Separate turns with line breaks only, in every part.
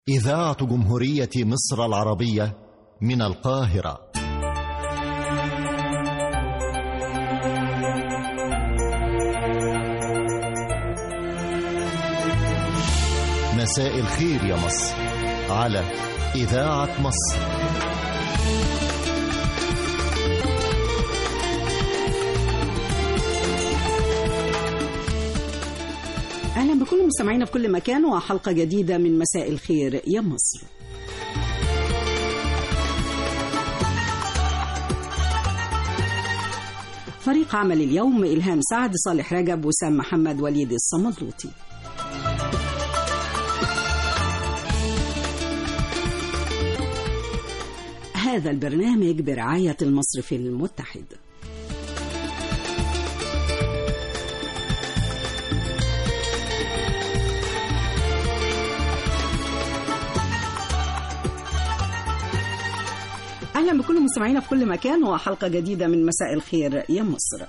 إذاعة جمهورية مصر العربية من القاهرة مساء الخير يا مصر على إذاعة مصر
أهلا بكل مستمعينا في كل مكان وحلقة جديدة من مساء الخير يا مصر فريق عمل اليوم إلهام سعد صالح رجب وسام محمد وليد الصمدلوطي هذا البرنامج برعاية المصرف المتحد اهلا بكل مستمعينا في كل مكان وحلقه جديده من مساء الخير يا مصر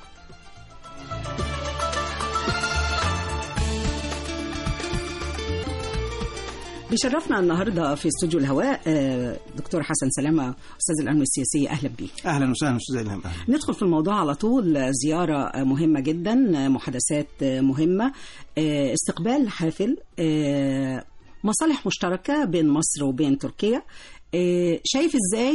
بيشرفنا النهارده في استوديو الهواء آه، دكتور حسن سلامه استاذ الامن السياسي اهلا بيك
اهلا وسهلا استاذ الهام اهلا
ندخل في الموضوع على طول زيارة مهمة جدا محادثات مهمة استقبال حافل مصالح مشتركة بين مصر وبين تركيا شايف ازاي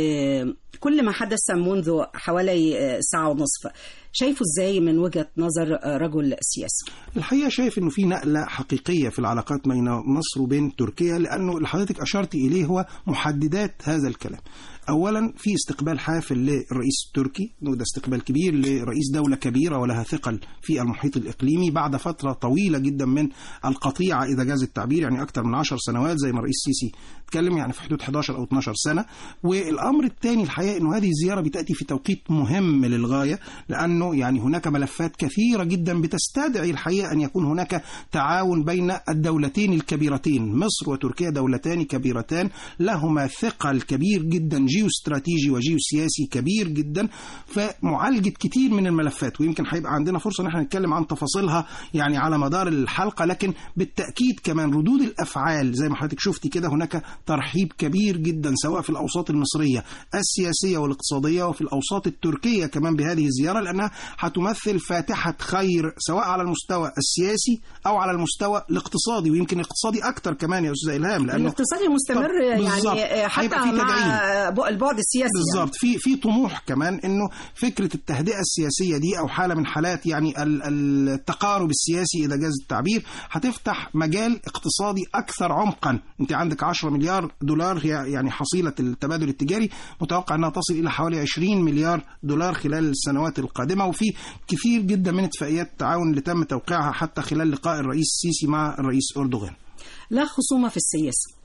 كل ما حدث منذ حوالي ساعة ونصف شايفه ازاي من وجهة نظر رجل سياسي
الحقيقه شايف انه في نقله حقيقيه في العلاقات بين مصر وبين تركيا لانه اللي حضرتك اشرت اليه هو محددات هذا الكلام اولا في استقبال حافل للرئيس التركي وده استقبال كبير لرئيس دوله كبيره ولها ثقل في المحيط الاقليمي بعد فتره طويله جدا من القطيعه اذا جاز التعبير يعني اكثر من 10 سنوات زي ما الرئيس السيسي اتكلم يعني في حدود 11 او 12 سنه والامر الثاني الحقيقه انه هذه الزياره بتاتي في توقيت مهم للغايه لانه يعني هناك ملفات كثيره جدا بتستدعي الحقيقه ان يكون هناك تعاون بين الدولتين الكبيرتين مصر وتركيا دولتان كبيرتان لهما ثقل كبير جدا جيو استراتيجي وجيو سياسي كبير جدا فمعالجه كتير من الملفات ويمكن هيبقى عندنا فرصه ان احنا نتكلم عن تفاصيلها يعني على مدار الحلقه لكن بالتاكيد كمان ردود الافعال زي ما حضرتك شفتي كده هناك ترحيب كبير جدا سواء في الاوساط المصريه السياسيه والاقتصاديه وفي الاوساط التركيه كمان بهذه الزياره لانها هتمثل فاتحه خير سواء على المستوى السياسي او على المستوى الاقتصادي ويمكن الاقتصادي اكتر كمان يا استاذ الهام لانه
الاقتصادي مستمر
طب بالظبط.
يعني حتى
هيبقى في
مع
تدعيم.
البعد السياسي
بالظبط في في طموح كمان انه فكره التهدئه السياسيه دي او حاله من حالات يعني ال- التقارب السياسي اذا جاز التعبير هتفتح مجال اقتصادي اكثر عمقا انت عندك 10 مليار دولار هي يعني حصيله التبادل التجاري متوقع انها تصل الى حوالي 20 مليار دولار خلال السنوات القادمه وفي كثير جدا من اتفاقيات التعاون اللي تم توقيعها حتى خلال لقاء الرئيس السيسي مع الرئيس اردوغان
لا خصومة في السياسة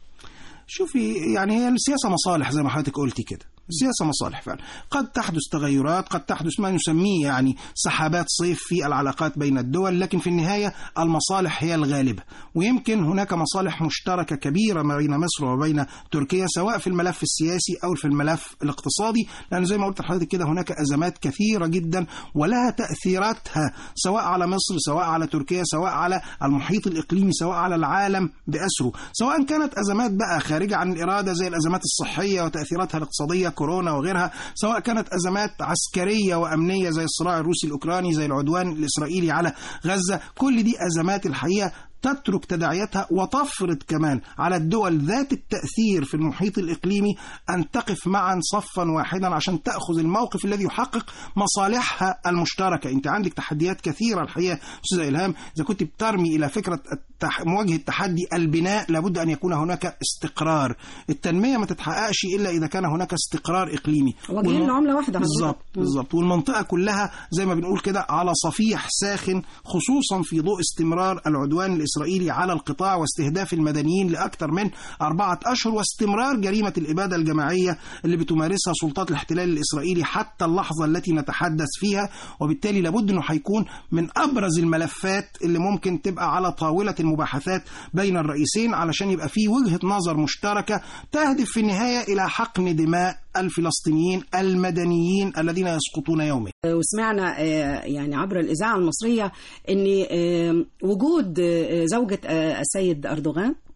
شوفي يعني هي السياسة مصالح زي ما حضرتك قلتي كده السياسة مصالح فعلا قد تحدث تغيرات قد تحدث ما نسميه يعني سحابات صيف في العلاقات بين الدول لكن في النهاية المصالح هي الغالبة ويمكن هناك مصالح مشتركة كبيرة ما بين مصر وبين تركيا سواء في الملف السياسي أو في الملف الاقتصادي لأن زي ما قلت لحضرتك كده هناك أزمات كثيرة جدا ولها تأثيراتها سواء على مصر سواء على تركيا سواء على المحيط الإقليمي سواء على العالم بأسره سواء كانت أزمات بقى خارجة عن الإرادة زي الأزمات الصحية وتأثيراتها الاقتصادية كورونا وغيرها سواء كانت أزمات عسكرية وأمنية زي الصراع الروسي الأوكراني زي العدوان الإسرائيلي على غزة كل دي أزمات الحقيقة تترك تداعياتها وتفرض كمان على الدول ذات التأثير في المحيط الإقليمي أن تقف معا صفا واحدا عشان تأخذ الموقف الذي يحقق مصالحها المشتركة أنت عندك تحديات كثيرة الحقيقة أستاذ إلهام إذا كنت بترمي إلى فكرة التح... مواجهة تحدي البناء لابد أن يكون هناك استقرار التنمية ما تتحققش إلا إذا كان هناك استقرار إقليمي
واجهين
والم-
لعملة واحدة حضرتك.
بالظبط بالظبط والمنطقة كلها زي ما بنقول كده على صفيح ساخن خصوصا في ضوء استمرار العدوان الإسرائيلي على القطاع واستهداف المدنيين لأكثر من أربعة أشهر واستمرار جريمة الإبادة الجماعية اللي بتمارسها سلطات الاحتلال الإسرائيلي حتى اللحظة التي نتحدث فيها وبالتالي لابد أنه هيكون من أبرز الملفات اللي ممكن تبقى على طاولة المباحثات بين الرئيسين علشان يبقى في وجهة نظر مشتركة تهدف في النهاية إلى حقن دماء الفلسطينيين المدنيين الذين يسقطون يوميا
وسمعنا آه، يعني عبر الإذاعة المصرية أن آه، وجود آه، زوجة آه، السيد أردوغان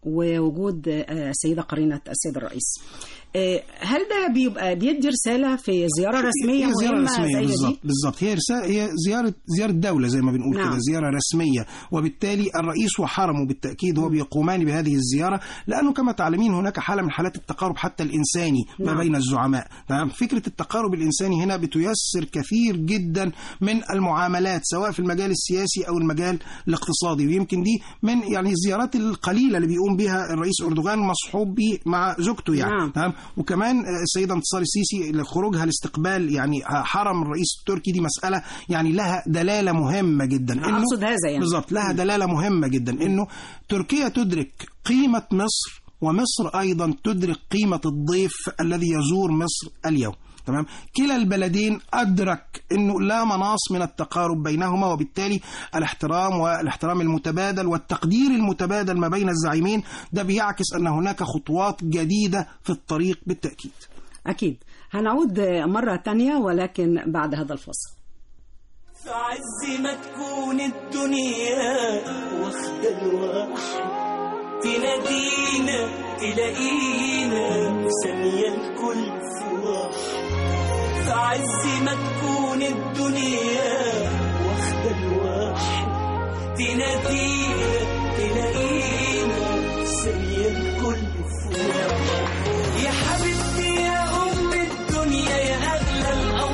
ووجود آه، السيدة قرينة السيد الرئيس آه، هل ده بيبقى بيدي رسالة في زيارة رسمية
هي زيارة
مهمة
رسمية
زي
بالظبط
دي؟
بالظبط هي رسالة هي زيارة زيارة دولة زي ما بنقول
نعم.
كده زيارة رسمية وبالتالي الرئيس وحرمه بالتأكيد هو بيقومان بهذه الزيارة لأنه كما تعلمين هناك حالة من حالات التقارب حتى الإنساني ما
نعم.
بين الزعماء تمام فكرة التقارب الإنساني هنا بتيسر كثير جدا من المعاملات سواء في المجال السياسي أو المجال الاقتصادي ويمكن دي من يعني الزيارات القليلة اللي بيقوم بها الرئيس أردوغان مصحوب به مع زوجته يعني
نعم.
تمام وكمان آه، السيده انتصار السيسي لخروجها لاستقبال يعني حرم الرئيس التركي دي مساله يعني لها دلاله مهمه جدا انه
أقصد هذا يعني.
بالظبط لها دلاله مهمه جدا انه تركيا تدرك قيمه مصر ومصر ايضا تدرك قيمه الضيف الذي يزور مصر اليوم تمام كلا البلدين ادرك انه لا مناص من التقارب بينهما وبالتالي الاحترام والاحترام المتبادل والتقدير المتبادل ما بين الزعيمين ده بيعكس ان هناك خطوات جديده في الطريق بالتاكيد
أكيد هنعود آه، مرة تانية ولكن بعد هذا الفصل
في عز ما تكون الدنيا واخدة الواحد تنادينا تلاقينا في ثانية الكل في واحد في عز ما تكون الدنيا واخدة الواحد تنادينا تلاقينا في ثانية الكل في واحد يا حبيبتي يا أم الدنيا يا أغلى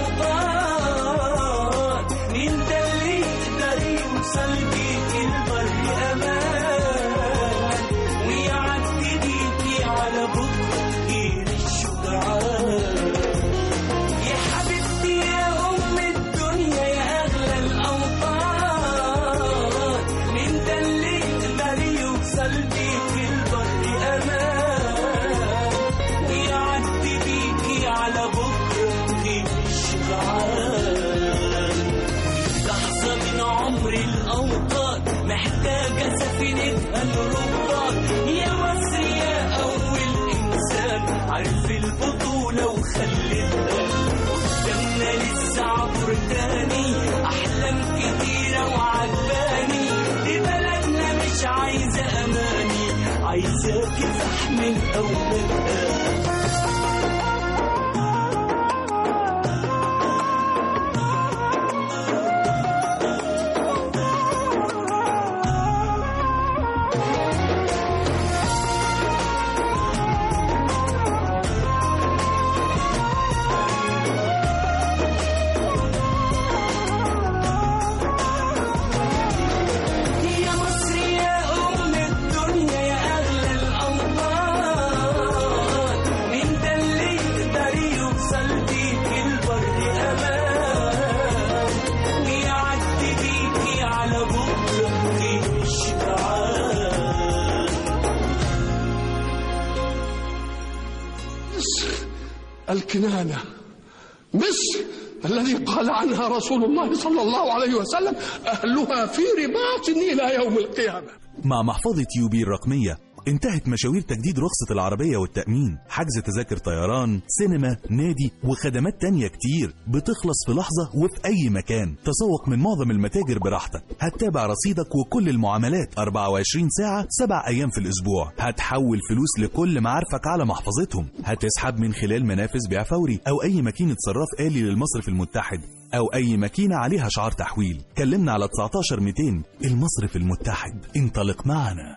الأوطان مين ده اللي يقدر يوصل بيك البر أمان ويعدي بيكي على بكرة غير الشجعان يا حبيبتي يا أم الدنيا يا أغلى الأوطان مين ده اللي يقدر يوصل بيك البر أمان ويعدي بيكي على بكرة غير الشجعان لحظة من عمر الأوطان محتاجة سفينتها الرباط يا مصر يا أول إنسان عارف البطولة وخلتها قدامنا لسه عبر تاني أحلام كتيرة وعجباني دي بلدنا مش عايزة أماني عايزة كفاح من أولادها يا مصر يا أم الدنيا يا أغلى الأوطان مين ده اللي يقدر يوصل بيك البر أمان ويعدي بيكي على بكرة غير الشجعان
الكنانة مصر الذي قال عنها رسول الله صلى الله عليه وسلم أهلها في رباط إلى يوم القيامة
مع محفظة يوبي الرقمية انتهت مشاوير تجديد رخصة العربية والتأمين حجز تذاكر طيران سينما نادي وخدمات تانية كتير بتخلص في لحظة وفي أي مكان تسوق من معظم المتاجر براحتك هتتابع رصيدك وكل المعاملات 24 ساعة 7 أيام في الأسبوع هتحول فلوس لكل معارفك على محفظتهم هتسحب من خلال منافذ بيع فوري أو أي ماكينة صراف آلي للمصرف المتحد أو أي ماكينة عليها شعار تحويل كلمنا على 19 200 المصرف المتحد انطلق معنا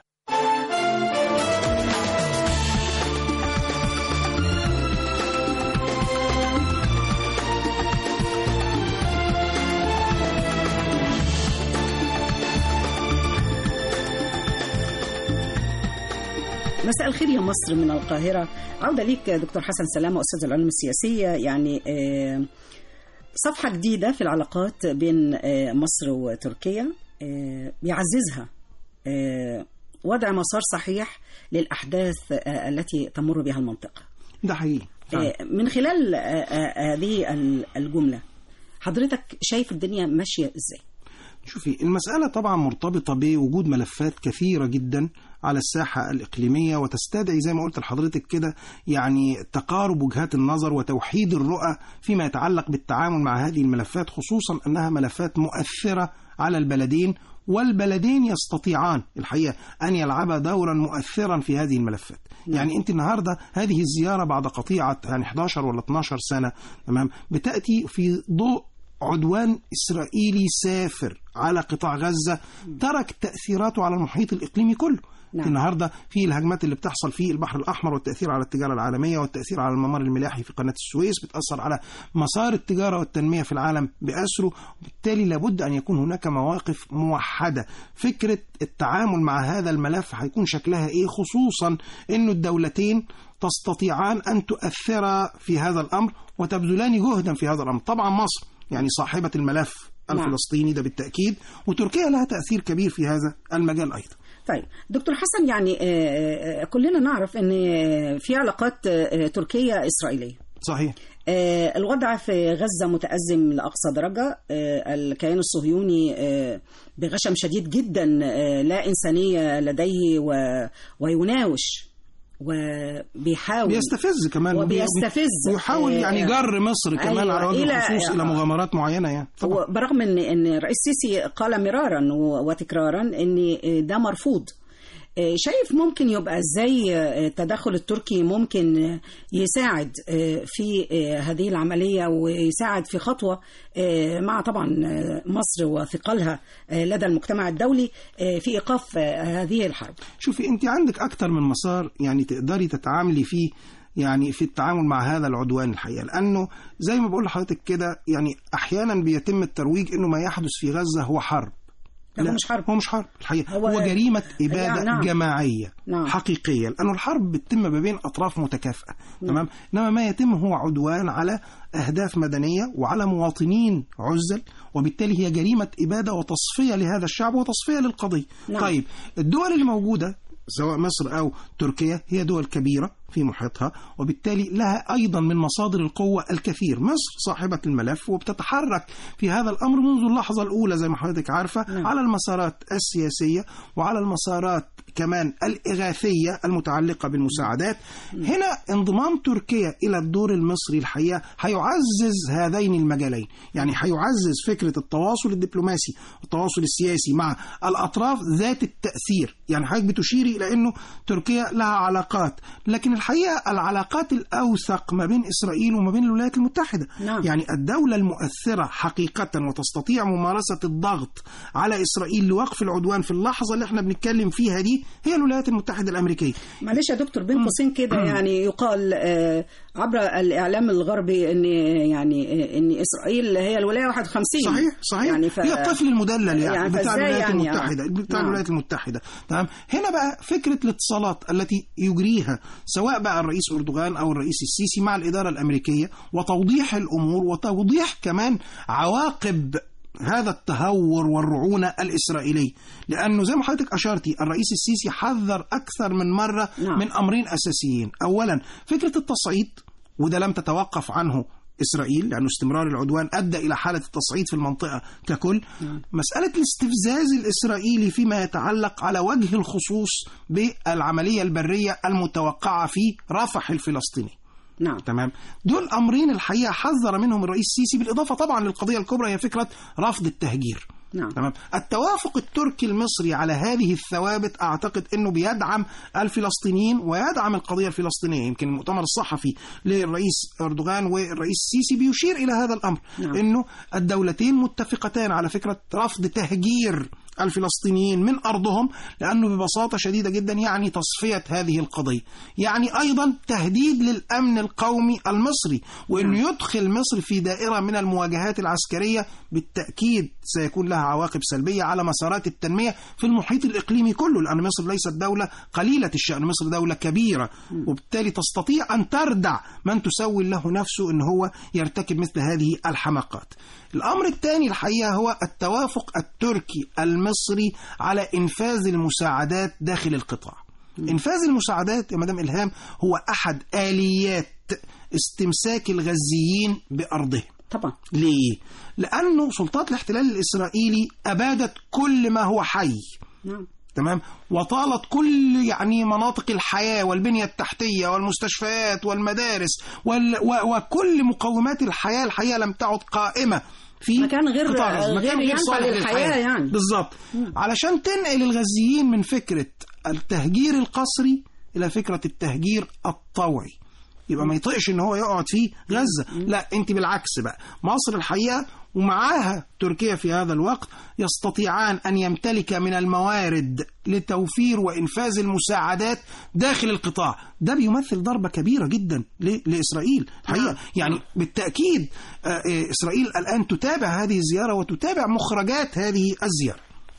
مساء الخير يا مصر من القاهرة عودة ليك دكتور حسن سلامة أستاذ العلوم السياسية يعني آه، صفحة جديدة في العلاقات بين آه، مصر وتركيا آه، يعززها آه، وضع مسار صحيح للأحداث آه، التي تمر بها المنطقة
ده حقيقي فعلا.
آه، من خلال آه، آه، هذه ال- الجملة حضرتك شايف الدنيا ماشية إزاي؟
شوفي المسألة طبعا مرتبطة بوجود ملفات كثيرة جدا على الساحة الإقليمية وتستدعي زي ما قلت لحضرتك كده يعني تقارب وجهات النظر وتوحيد الرؤى فيما يتعلق بالتعامل مع هذه الملفات خصوصا أنها ملفات مؤثرة على البلدين والبلدين يستطيعان الحقيقة أن يلعبا دورا مؤثرا في هذه الملفات يعني أنت النهاردة هذه الزيارة بعد قطيعة يعني 11 ولا 12 سنة تمام بتأتي في ضوء عدوان إسرائيلي سافر على قطاع غزة ترك تأثيراته على المحيط الإقليمي كله
نعم.
النهارده في الهجمات اللي بتحصل في البحر الاحمر والتاثير على التجاره العالميه والتاثير على الممر الملاحي في قناه السويس بتاثر على مسار التجاره والتنميه في العالم باسره وبالتالي لابد ان يكون هناك مواقف موحده فكره التعامل مع هذا الملف هيكون شكلها ايه خصوصا انه الدولتين تستطيعان ان تؤثرا في هذا الامر وتبذلان جهدا في هذا الامر طبعا مصر يعني صاحبه الملف
نعم.
الفلسطيني ده بالتاكيد وتركيا لها تاثير كبير في هذا المجال ايضا
طيب دكتور حسن يعني آه، آه، كلنا نعرف ان آه، في علاقات آه، تركيه اسرائيليه
صحيح
آه، الوضع في غزة متأزم لأقصى درجة آه، الكيان الصهيوني آه، بغشم شديد جدا آه، لا إنسانية لديه و- ويناوش وبيحاول
بيستفز كمان
وبيستفز.
ويحاول يعني
آه،
جر مصر كمان
أيوة،
على وجه
إلى-
الخصوص الى مغامرات معينه يعني طبعا
برغم ان ان الرئيس السيسي قال مرارا و- وتكرارا ان ده مرفوض آه، شايف ممكن يبقى ازاي آه، التدخل التركي ممكن آه، يساعد آه، في آه، هذه العمليه ويساعد في خطوه آه، مع طبعا آه، مصر وثقلها آه، لدى المجتمع الدولي آه، في ايقاف آه، هذه الحرب.
شوفي انت عندك اكتر من مسار يعني تقدري تتعاملي فيه يعني في التعامل مع هذا العدوان الحقيقه لانه زي ما بقول لحضرتك كده يعني احيانا بيتم الترويج انه ما يحدث في غزه هو حرب
لا، هو مش حرب.
هو مش حرب الحقيقه
هو-
هو, هو جريمه اباده
يعني نعم.
جماعيه
نعم.
حقيقيه لانه الحرب بتتم ما بين اطراف متكافئه تمام انما ما يتم هو عدوان على اهداف مدنيه وعلى مواطنين عزل وبالتالي هي جريمه اباده وتصفيه لهذا الشعب وتصفيه للقضيه
نعم.
طيب الدول اللي موجوده سواء مصر او تركيا هي دول كبيره في محيطها وبالتالي لها ايضا من مصادر القوه الكثير مصر صاحبه الملف وبتتحرك في هذا الامر منذ اللحظه الاولى زي ما حضرتك عارفه
نعم.
على المسارات السياسيه وعلى المسارات كمان الاغاثيه المتعلقه بالمساعدات هنا انضمام تركيا الى الدور المصري الحقيقه هيعزز هذين المجالين يعني هيعزز فكره التواصل الدبلوماسي والتواصل السياسي مع الاطراف ذات التاثير يعني حضرتك بتشيري الى انه تركيا لها علاقات لكن الحقيقه العلاقات الاوثق ما بين اسرائيل وما بين الولايات المتحده
نعم.
يعني الدوله المؤثره حقيقه وتستطيع ممارسه الضغط على اسرائيل لوقف العدوان في اللحظه اللي احنا بنتكلم فيها دي هي الولايات المتحده الامريكيه
معلش يا دكتور بين قوسين كده يعني يقال آه، عبر الاعلام الغربي ان يعني آه، ان اسرائيل هي الولايه 51
صحيح صحيح
يعني ف...
هي الطفل المدلل يعني,
يعني
بتاع
فإزاي
الولايات
يعني؟
المتحده بتاع
نعم.
الولايات المتحده تمام هنا بقى فكره الاتصالات التي يجريها سواء بقى الرئيس اردوغان او الرئيس السيسي مع الاداره الامريكيه وتوضيح الامور وتوضيح كمان عواقب هذا التهور والرعونة الإسرائيلية لأنه زي ما حضرتك أشرتي الرئيس السيسي حذر أكثر من مرة
نعم.
من أمرين أساسيين أولا فكرة التصعيد وده لم تتوقف عنه إسرائيل لأنه استمرار العدوان أدى إلى حالة التصعيد في المنطقة ككل مسألة الاستفزاز الإسرائيلي فيما يتعلق على وجه الخصوص بالعملية البرية المتوقعة في رفح الفلسطيني
نعم
تمام دول امرين الحقيقه حذر منهم الرئيس السيسي بالاضافه طبعا للقضيه الكبرى هي فكره رفض التهجير
نعم.
تمام التوافق التركي المصري على هذه الثوابت اعتقد انه بيدعم الفلسطينيين ويدعم القضيه الفلسطينيه يمكن المؤتمر الصحفي للرئيس اردوغان والرئيس السيسي بيشير الى هذا الامر
نعم.
انه الدولتين متفقتان على فكره رفض تهجير الفلسطينيين من ارضهم لانه ببساطه شديده جدا يعني تصفيه هذه القضيه، يعني ايضا تهديد للامن القومي المصري وانه يدخل مصر في دائره من المواجهات العسكريه بالتاكيد سيكون لها عواقب سلبيه على مسارات التنميه في المحيط الاقليمي كله لان مصر ليست دوله قليله الشان، مصر دوله كبيره وبالتالي تستطيع ان تردع من تسول له نفسه ان هو يرتكب مثل هذه الحماقات. الامر الثاني الحقيقه هو التوافق التركي المصري على انفاذ المساعدات داخل القطاع. انفاذ المساعدات يا مدام الهام هو احد اليات استمساك الغزيين بارضهم.
طبعا
ليه؟ لانه سلطات الاحتلال الاسرائيلي ابادت كل ما هو حي.
نعم
تمام وطالت كل يعني مناطق الحياة والبنية التحتية والمستشفيات والمدارس وال و وكل مقومات الحياة الحقيقة لم تعد قائمة في
مكان غير-
قطاع غزة.
غير ينفع
صالح
للحياة يعني.
بالظبط علشان تنقل الغزيين من فكره التهجير القسري الى فكره التهجير الطوعي يبقى ما يطقش ان هو يقعد في غزه لا انت بالعكس بقى مصر الحقيقه ومعاها تركيا في هذا الوقت يستطيعان ان يمتلك من الموارد لتوفير وانفاذ المساعدات داخل القطاع ده بيمثل ضربه كبيره جدا ل- لاسرائيل الحقيقه يعني بالتاكيد آه، آه، اسرائيل الان تتابع هذه الزياره وتتابع مخرجات هذه الزياره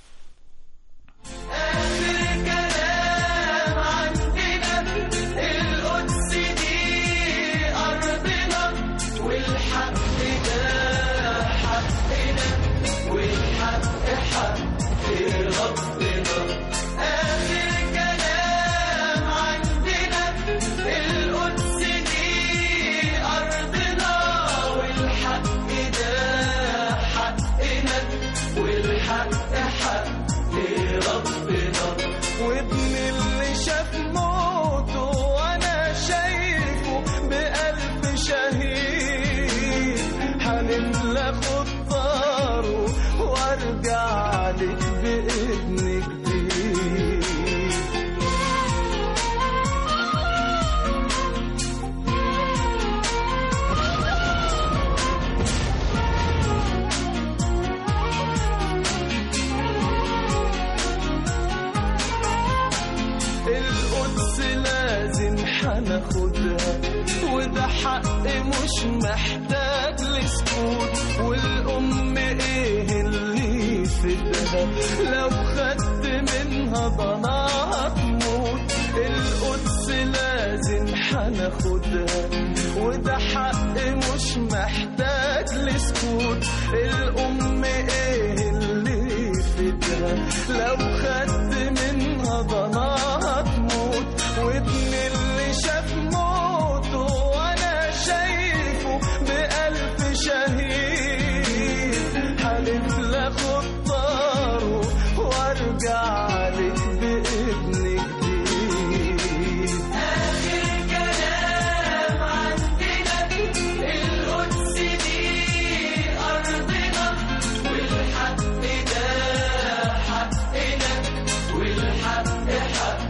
كلام عندنا القدس دي أرضنا والحق ده حقنا والحق حق ربنا آخر كلام عندنا القدس دي أرضنا والحق ده حقنا والحق حق ربنا وابن اللي شاف موته وانا شايفه بألف شهيد هنملى خطاره وارجع لك بابن جديد القدس لازم هناخدها وده حق مش محتاج لسكوت والأم ايه اللي يفيدها لو خدت منها ضناها تموت القدس لازم هناخدها وده حق مش محتاج لسكوت الأم ايه اللي يفيدها لو خدت منها ضناها تموت وابن اللي شاف موته وانا شايفه بألف شهيد حلف لاخد طاره وارجع لك بابن جديد آخر كلام عندنا القدس دي أرضنا والحق ده حقنا والحق حق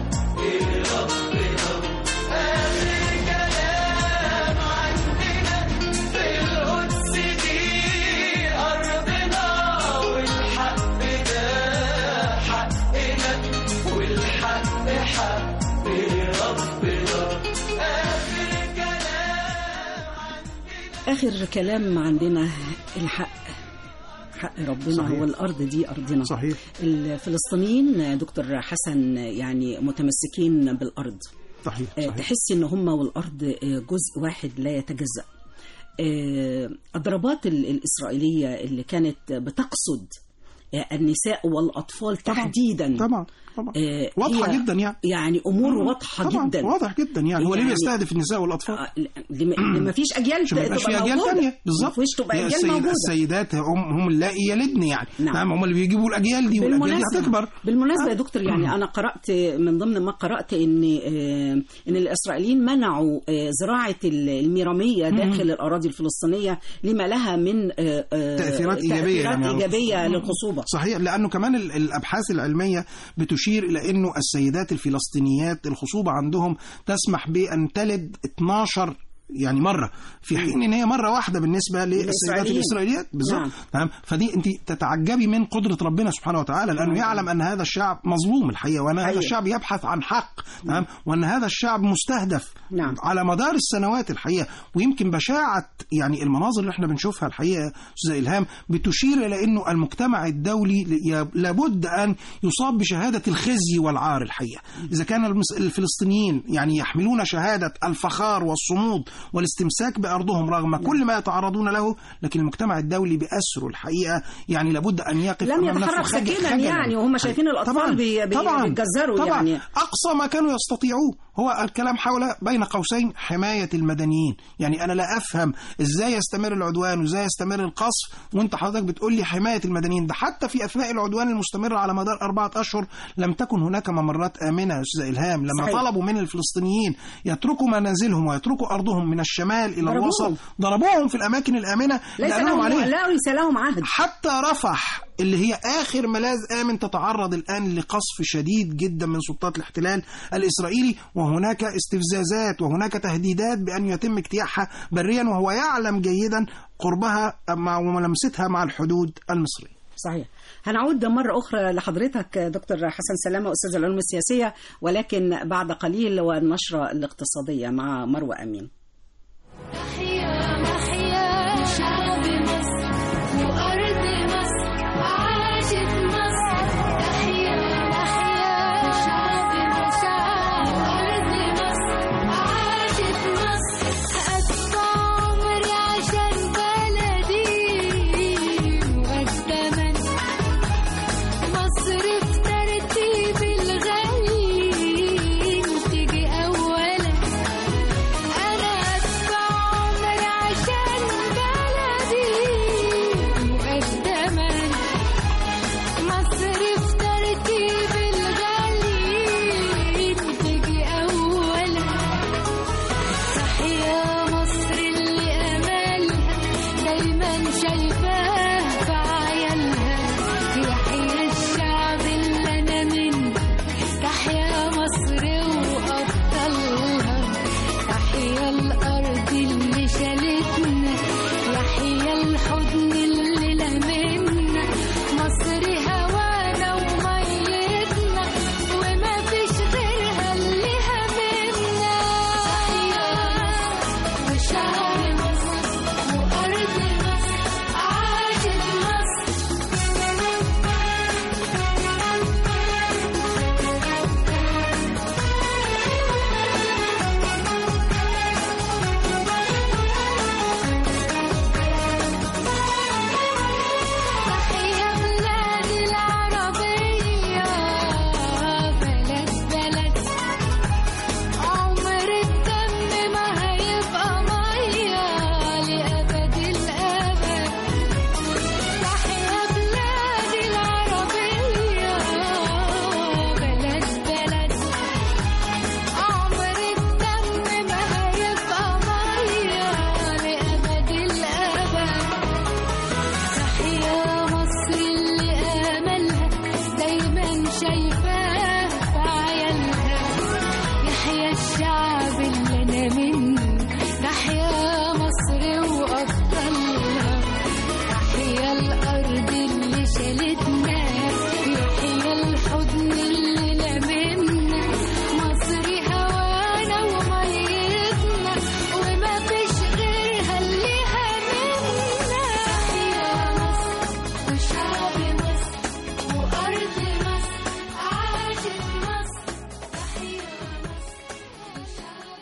ربنا آخر كلام عندنا القدس دي أرضنا والحق ده حقنا والحق حق ربنا آخر كلام
آخر كلام عندنا الحق حق ربنا
صحيح.
هو الأرض دي أرضنا
صحيح.
الفلسطينيين دكتور حسن يعني متمسكين بالأرض
صحيح
آه،
صحيح
تحس ان هم والارض آه، جزء واحد لا يتجزا آه، الضربات ال- الاسرائيليه اللي كانت بتقصد آه، النساء والاطفال
طبعاً.
تحديدا
طبعا طبعا
آه،
واضحه
هي
جدا يعني
يعني امور واضحه
طبعا
جدا
واضح جدا يعني هو ليه
يعني-
بيستهدف النساء والاطفال
آه، لما ما فيش اجيال
عشان ما يبقاش
تبقى
في اجيال
موجودة.
ثانيه بالظبط
ما فيش تبقى
هي
اجيال
السيد-
موجوده
السيدات هم هم اللائي يلدن يعني
نعم.
نعم هم اللي بيجيبوا الاجيال دي والاجيال دي
بالمناسبة
هتكبر
بالمناسبة
آه.
يا دكتور يعني أنا قرأت من ضمن ما قرأت إن آه، إن الإسرائيليين منعوا آه، زراعة ال- الميرامية داخل الأراضي الفلسطينية لما لها من آه، آه،
تأثيرات إيجابية
تأثيرات
يعني.
إيجابية للخصوبة
صحيح لانه كمان ال- الابحاث العلميه بتشير الى انه السيدات الفلسطينيات الخصوبه عندهم تسمح بان تلد 12 يعني مره في حين ان هي مره واحده بالنسبه للسيدات
الإسرائيليين.
الاسرائيليات بالظبط
نعم.
تمام فدي انت تتعجبي من قدره ربنا سبحانه وتعالى لانه يعلم ان هذا الشعب مظلوم الحقيقه وان هذا
حقيقة.
الشعب يبحث عن حق تمام وان هذا الشعب مستهدف
نعم.
على مدار السنوات الحقيقه ويمكن بشاعه يعني المناظر اللي احنا بنشوفها الحقيقه استاذ الهام بتشير الى انه المجتمع الدولي ل- لابد ان يصاب بشهاده الخزي والعار الحقيقه اذا كان المس- الفلسطينيين يعني يحملون شهاده الفخار والصمود والاستمساك بارضهم رغم كل ما يتعرضون له لكن المجتمع الدولي باسره الحقيقه يعني لابد ان يقف
لم
أمام نفسه
يتحرك
خجل-
سكينا
خجلاً.
يعني وهم شايفين الأطفال
طبعاً،
بي- بي-
طبعاً،
بيتجزروا
طبعاً.
يعني.
اقصى ما كانوا يستطيعوه هو الكلام حول بين قوسين حمايه المدنيين يعني انا لا افهم ازاي يستمر العدوان وازاي يستمر القصف وانت حضرتك بتقول لي حمايه المدنيين ده حتى في اثناء العدوان المستمر على مدار اربعه اشهر لم تكن هناك ممرات امنه يا استاذ الهام لما
صحيح.
طلبوا من الفلسطينيين يتركوا منازلهم ويتركوا ارضهم تحركهم من الشمال الى
ضربوهم.
الوسط ضربوهم في الاماكن الامنه
ليس
اللي قالوا لهم
لهم
عليها
ليس لهم عهد
حتى رفح اللي هي آخر ملاذ آمن تتعرض الآن لقصف شديد جدا من سلطات الاحتلال الإسرائيلي وهناك استفزازات وهناك تهديدات بأن يتم اجتياحها بريا وهو يعلم جيدا قربها مع وملامستها مع الحدود المصرية
صحيح هنعود مرة أخرى لحضرتك دكتور حسن سلامة أستاذ العلوم السياسية ولكن بعد قليل والنشرة الاقتصادية مع مروة أمين
محيا محيا شعب مصر وأرض مصر عاشت مصر تحيا محيا شعب مصر وأرض مصر عاشت مصر أدفع عمري عشان بلدي مقدما مصر في ترتيب الغالي تيجي أولا أنا أدفع عمري عشان بلدي مقدما مصر في ترتيب الغالي تيجي أولا تحيا مصر اللي أملها دايما شايفاه في عيالها يحيى الشعب اللي أنا منه تحيا مصر وأبطالها تحيا الأرض اللي شالتنا يحيا الحضن اللي لمنا مصر هوانا وميتنا وما فيش غيرها اللي هممنا وشعب مصر وأرض مصر عاشت تحيا بلادي العربية بلد بلد عمر الدم ما هيبقى مية لأبد الأبد تحيا بلادي العربية بلد بلد عمر الدم ما هيبقى مية لأبد الأبد تحيا مصر اللي آملها دايما شايفاه في عيالها يحيى الشعب اللي أنا منه تحيا مصر وأبطالها تحيا الأرض اللي شالتنا يحيى الحضن اللي لمنا مصر هوانا وميتنا وما فيش غيرها اللي هممنا تحيا مصر وشعب مصر وأرض مصر عاشت مصر تحيا مصر وشعب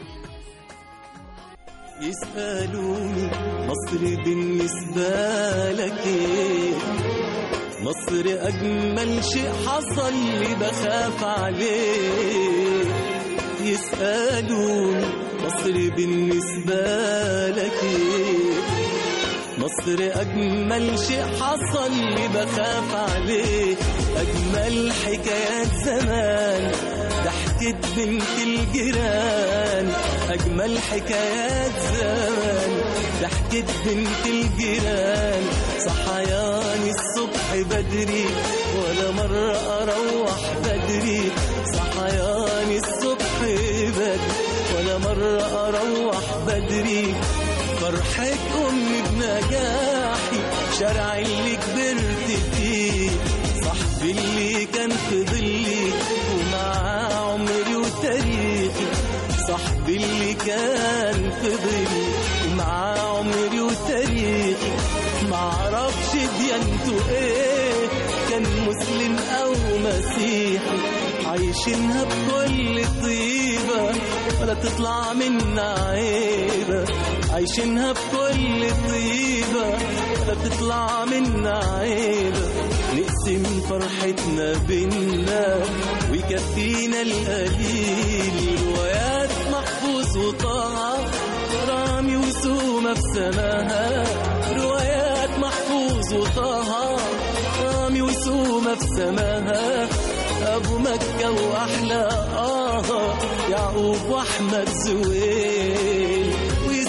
مصر
يسألوني مصر بالنسبة لك ايه مصر أجمل شيء حصل لي بخاف عليه يسألوني مصر بالنسبة لك ايه مصر أجمل شيء حصل لي بخاف عليه أجمل حكايات زمان ضحكت بنت الجيران أجمل حكايات زمان ضحكت بنت الجيران صحياني الصبح بدري ولا مرة أروح بدري صحياني الصبح بدري ولا مرة أروح بدري فرحة أمي بنجاحي شارع اللي كبرت فيه صاحبي اللي كان في ظلي ومعاه عمري وتاريخي صاحبي اللي كان في ظلي ومعاه عمري وتاريخي معرفش ديانته ايه كان مسلم او مسيحي عايشينها بكل طيبة ولا تطلع منا عيبة عايشينها بكل طيبة ولا تطلع منا عيبة نقسم فرحتنا بينا ويكفينا القليل روايات محفوظ وطه رامي وسومة في سماها روايات محفوظ وطه رامي وسومة في سماها أبو مكة وأحلى آه يعقوب وأحمد زويل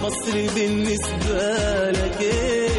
مصر بالنسبة لك ايه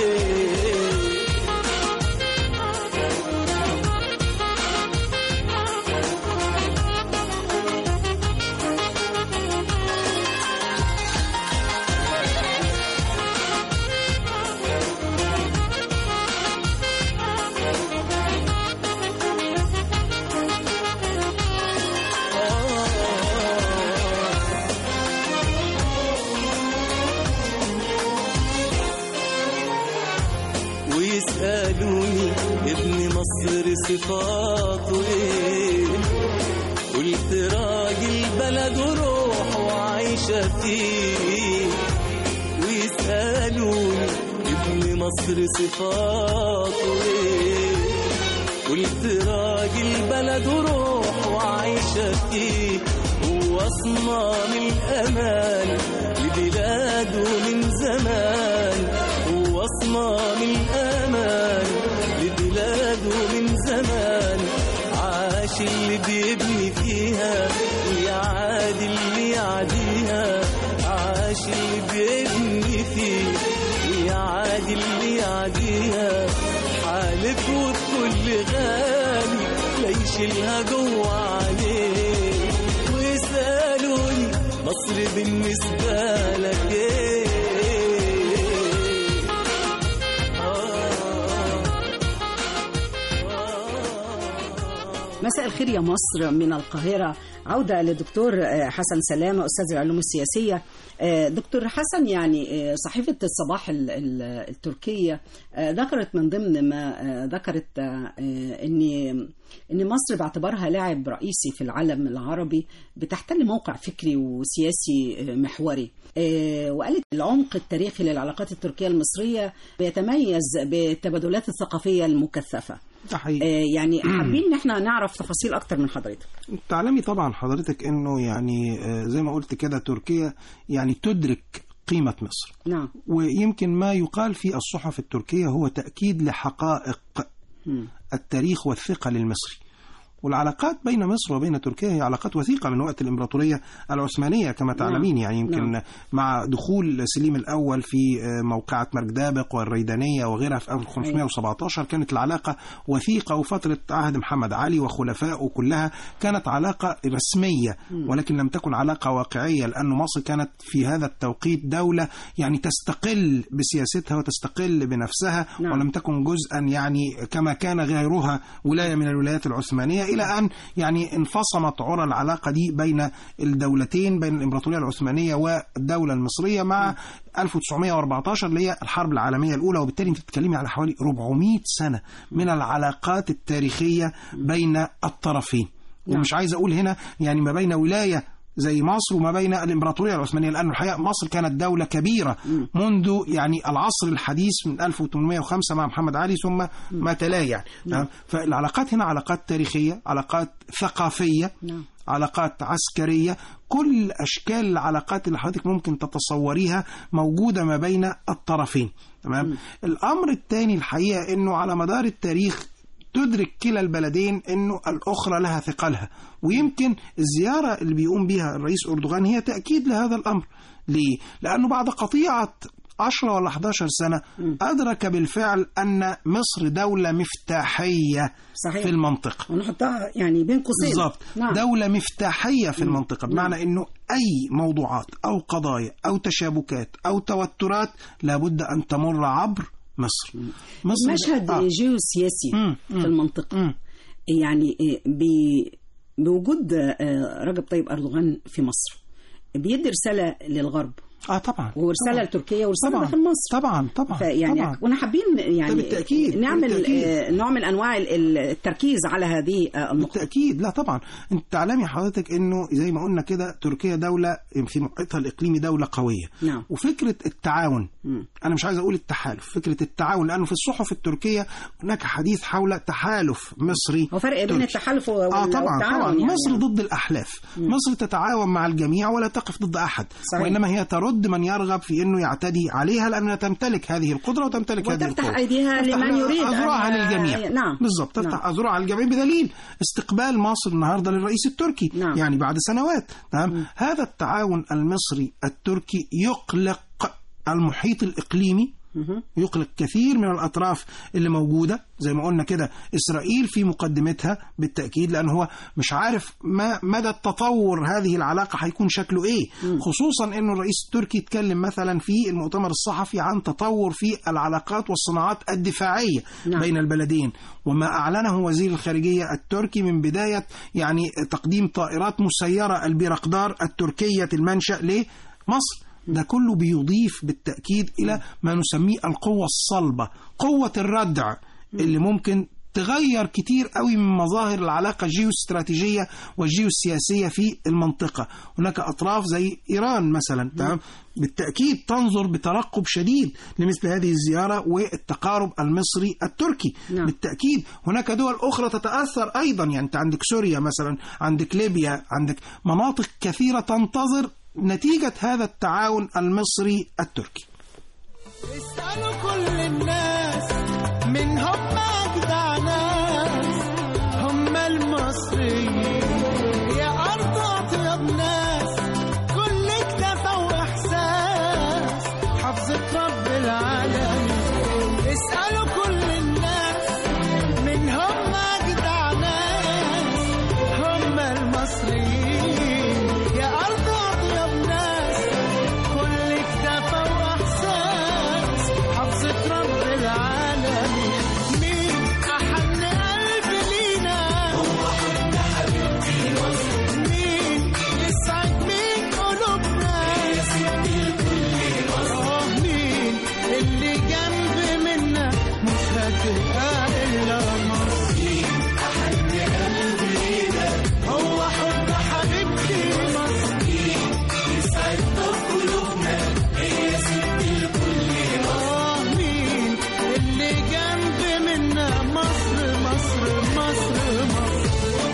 ويسألوني ابن مصر صفاته ايه قلت راجل بلد وروح وعايشة فيه ويسألوني ابن مصر صفاته ايه قلت راجل بلد وروح وعايشة فيه هو صنام الأمان لبلاده من زمان هو صنام الأمان لبلاده من زمان عاش اللي بيبني فيها ويعادي اللي يعديها عاش اللي بيبني فيها ويعادي اللي يعديها حالف وبكل غالي لا يشيلها جوه عليه ويسألوني مصر بالنسبة لك ايه
مساء الخير يا مصر من القاهرة عودة للدكتور آه، حسن سلامة أستاذ العلوم السياسية آه، دكتور حسن يعني آه، صحيفة الصباح ال- ال- التركية آه، ذكرت من ضمن ما آه، ذكرت آه، أن أن مصر باعتبارها لاعب رئيسي في العالم العربي بتحتل موقع فكري وسياسي آه، محوري آه، وقالت العمق التاريخي للعلاقات التركية المصرية بيتميز بالتبادلات الثقافية المكثفة
ده حقيقي
آه، يعني حابين ان احنا نعرف تفاصيل اكتر من حضرتك
تعلمي طبعا حضرتك انه يعني آه، زي ما قلت كده تركيا يعني تدرك قيمة مصر
نعم
ويمكن ما يقال في الصحف التركية هو تأكيد لحقائق
مم.
التاريخ والثقة للمصري والعلاقات بين مصر وبين تركيا هي علاقات وثيقة من وقت الإمبراطورية العثمانية كما تعلمين يعني يمكن
نعم.
مع دخول سليم الأول في آه، موقعة مرج دابق والريدانية وغيرها في 1517 كانت العلاقة وثيقة وفترة عهد محمد علي وخلفائه كلها كانت علاقة رسمية ولكن لم تكن علاقة واقعية لأن مصر كانت في هذا التوقيت دولة يعني تستقل بسياستها وتستقل بنفسها
نعم.
ولم تكن جزءا يعني كما كان غيرها ولاية من الولايات العثمانية إلى أن يعني انفصمت عرى العلاقة دي بين الدولتين بين الإمبراطورية العثمانية والدولة المصرية مع 1914 اللي هي الحرب العالمية الأولى وبالتالي أنت بتتكلمي على حوالي 400 سنة من العلاقات التاريخية بين الطرفين ومش عايز أقول هنا يعني ما بين ولاية زي مصر وما بين الامبراطوريه العثمانيه لان الحقيقه مصر كانت دوله كبيره منذ يعني العصر الحديث من 1805 مع محمد علي ثم ما تلاه يعني تمام؟ فالعلاقات هنا علاقات تاريخيه علاقات ثقافيه
نعم.
علاقات عسكريه كل اشكال العلاقات اللي حضرتك ممكن تتصوريها موجوده ما بين الطرفين تمام الامر الثاني الحقيقه انه على مدار التاريخ تدرك كلا البلدين انه الاخرى لها ثقلها ويمكن الزياره اللي بيقوم بها الرئيس اردوغان هي تاكيد لهذا الامر ليه لانه بعد قطيعه 10 ولا 11 سنة أدرك بالفعل أن مصر دولة مفتاحية
صحيح.
في المنطقة
ونحطها يعني بين قوسين
بالظبط
نعم.
دولة مفتاحية في المنطقة بمعنى أنه أي موضوعات أو قضايا أو تشابكات أو توترات لابد أن تمر عبر مصر مصر
مشهد
آه.
جيوسياسي
مم.
في المنطقة
مم.
يعني ب... بوجود آه، رجب طيب أردوغان في مصر بيدي رسالة للغرب
اه طبعا
ورسالة
طبعاً.
لتركيا ورسالة
طبعا
داخل مصر
طبعا طبعا
فيعني
طبعا
كنا حابين يعني
بالتأكيد،
نعمل
بالتأكيد.
آه، نوع من انواع ال- التركيز على هذه آه، النقطه
بالتأكيد لا طبعا انت تعلمي حضرتك انه زي ما قلنا كده تركيا دولة في محيطها الإقليمي دولة قوية
نعم.
وفكرة التعاون
مم.
أنا مش عايز أقول التحالف فكرة التعاون لأنه في الصحف التركية هناك حديث حول تحالف مصري
هو فرق بين
تركي.
التحالف وال-
اه طبعا
والتعاون
طبعا
يعني.
مصر ضد الاحلاف مصر تتعاون مع الجميع ولا تقف ضد احد
صحيح.
وانما هي ترد ترد من يرغب في انه يعتدي عليها لانها تمتلك هذه القدره وتمتلك هذه
وتفتح
القوه
أيديها
تفتح
لمن يريد
اذرعها
أن-
للجميع
نعم.
بالضبط تفتح
نعم.
اذرعها للجميع بدليل استقبال مصر النهارده للرئيس التركي
نعم.
يعني بعد سنوات تمام هذا التعاون المصري التركي يقلق المحيط الاقليمي يقلق كثير من الأطراف اللي موجودة زي ما قلنا كده إسرائيل في مقدمتها بالتأكيد لأن هو مش عارف ما مدى التطور هذه العلاقة هيكون شكله إيه خصوصا أنه الرئيس التركي اتكلم مثلا في المؤتمر الصحفي عن تطور في العلاقات والصناعات الدفاعية
نعم.
بين البلدين وما أعلنه وزير الخارجية التركي من بداية يعني تقديم طائرات مسيرة البيرقدار التركية المنشأ لمصر ده كله بيضيف بالتأكيد إلى ما نسميه القوة الصلبة قوة الردع اللي ممكن تغير كتير قوي من مظاهر العلاقة الجيوستراتيجية والجيوسياسية في المنطقة هناك أطراف زي إيران مثلا تمام بالتأكيد تنظر بترقب شديد لمثل هذه الزيارة والتقارب المصري التركي
نعم.
بالتأكيد هناك دول أخرى تتأثر أيضا يعني أنت عندك سوريا مثلا عندك ليبيا عندك مناطق كثيرة تنتظر نتيجة هذا التعاون المصري التركي
اسألوا كل الناس من هم أجدع ناس هم المصريين يا أرض أطيب ناس كل اكتفى وإحساس حافظة رب العالمين اسألوا كل الناس من هم أجدع ناس هم المصريين يا أرض أطيب ناس كل اكتفى واحساس حفظة رب العالمين مين احن قلب لينا هو حب حبيبتي مين يسعد مين قلوبنا يا ستي الكل اه مين اللي جنب منا مش هتبقى الا مصر مين احن قلب لينا هو حب حبيبتي مصر يسعد قلوبنا هي ست الكل اه مين اللي جنب منا مصر مصر مصر مصر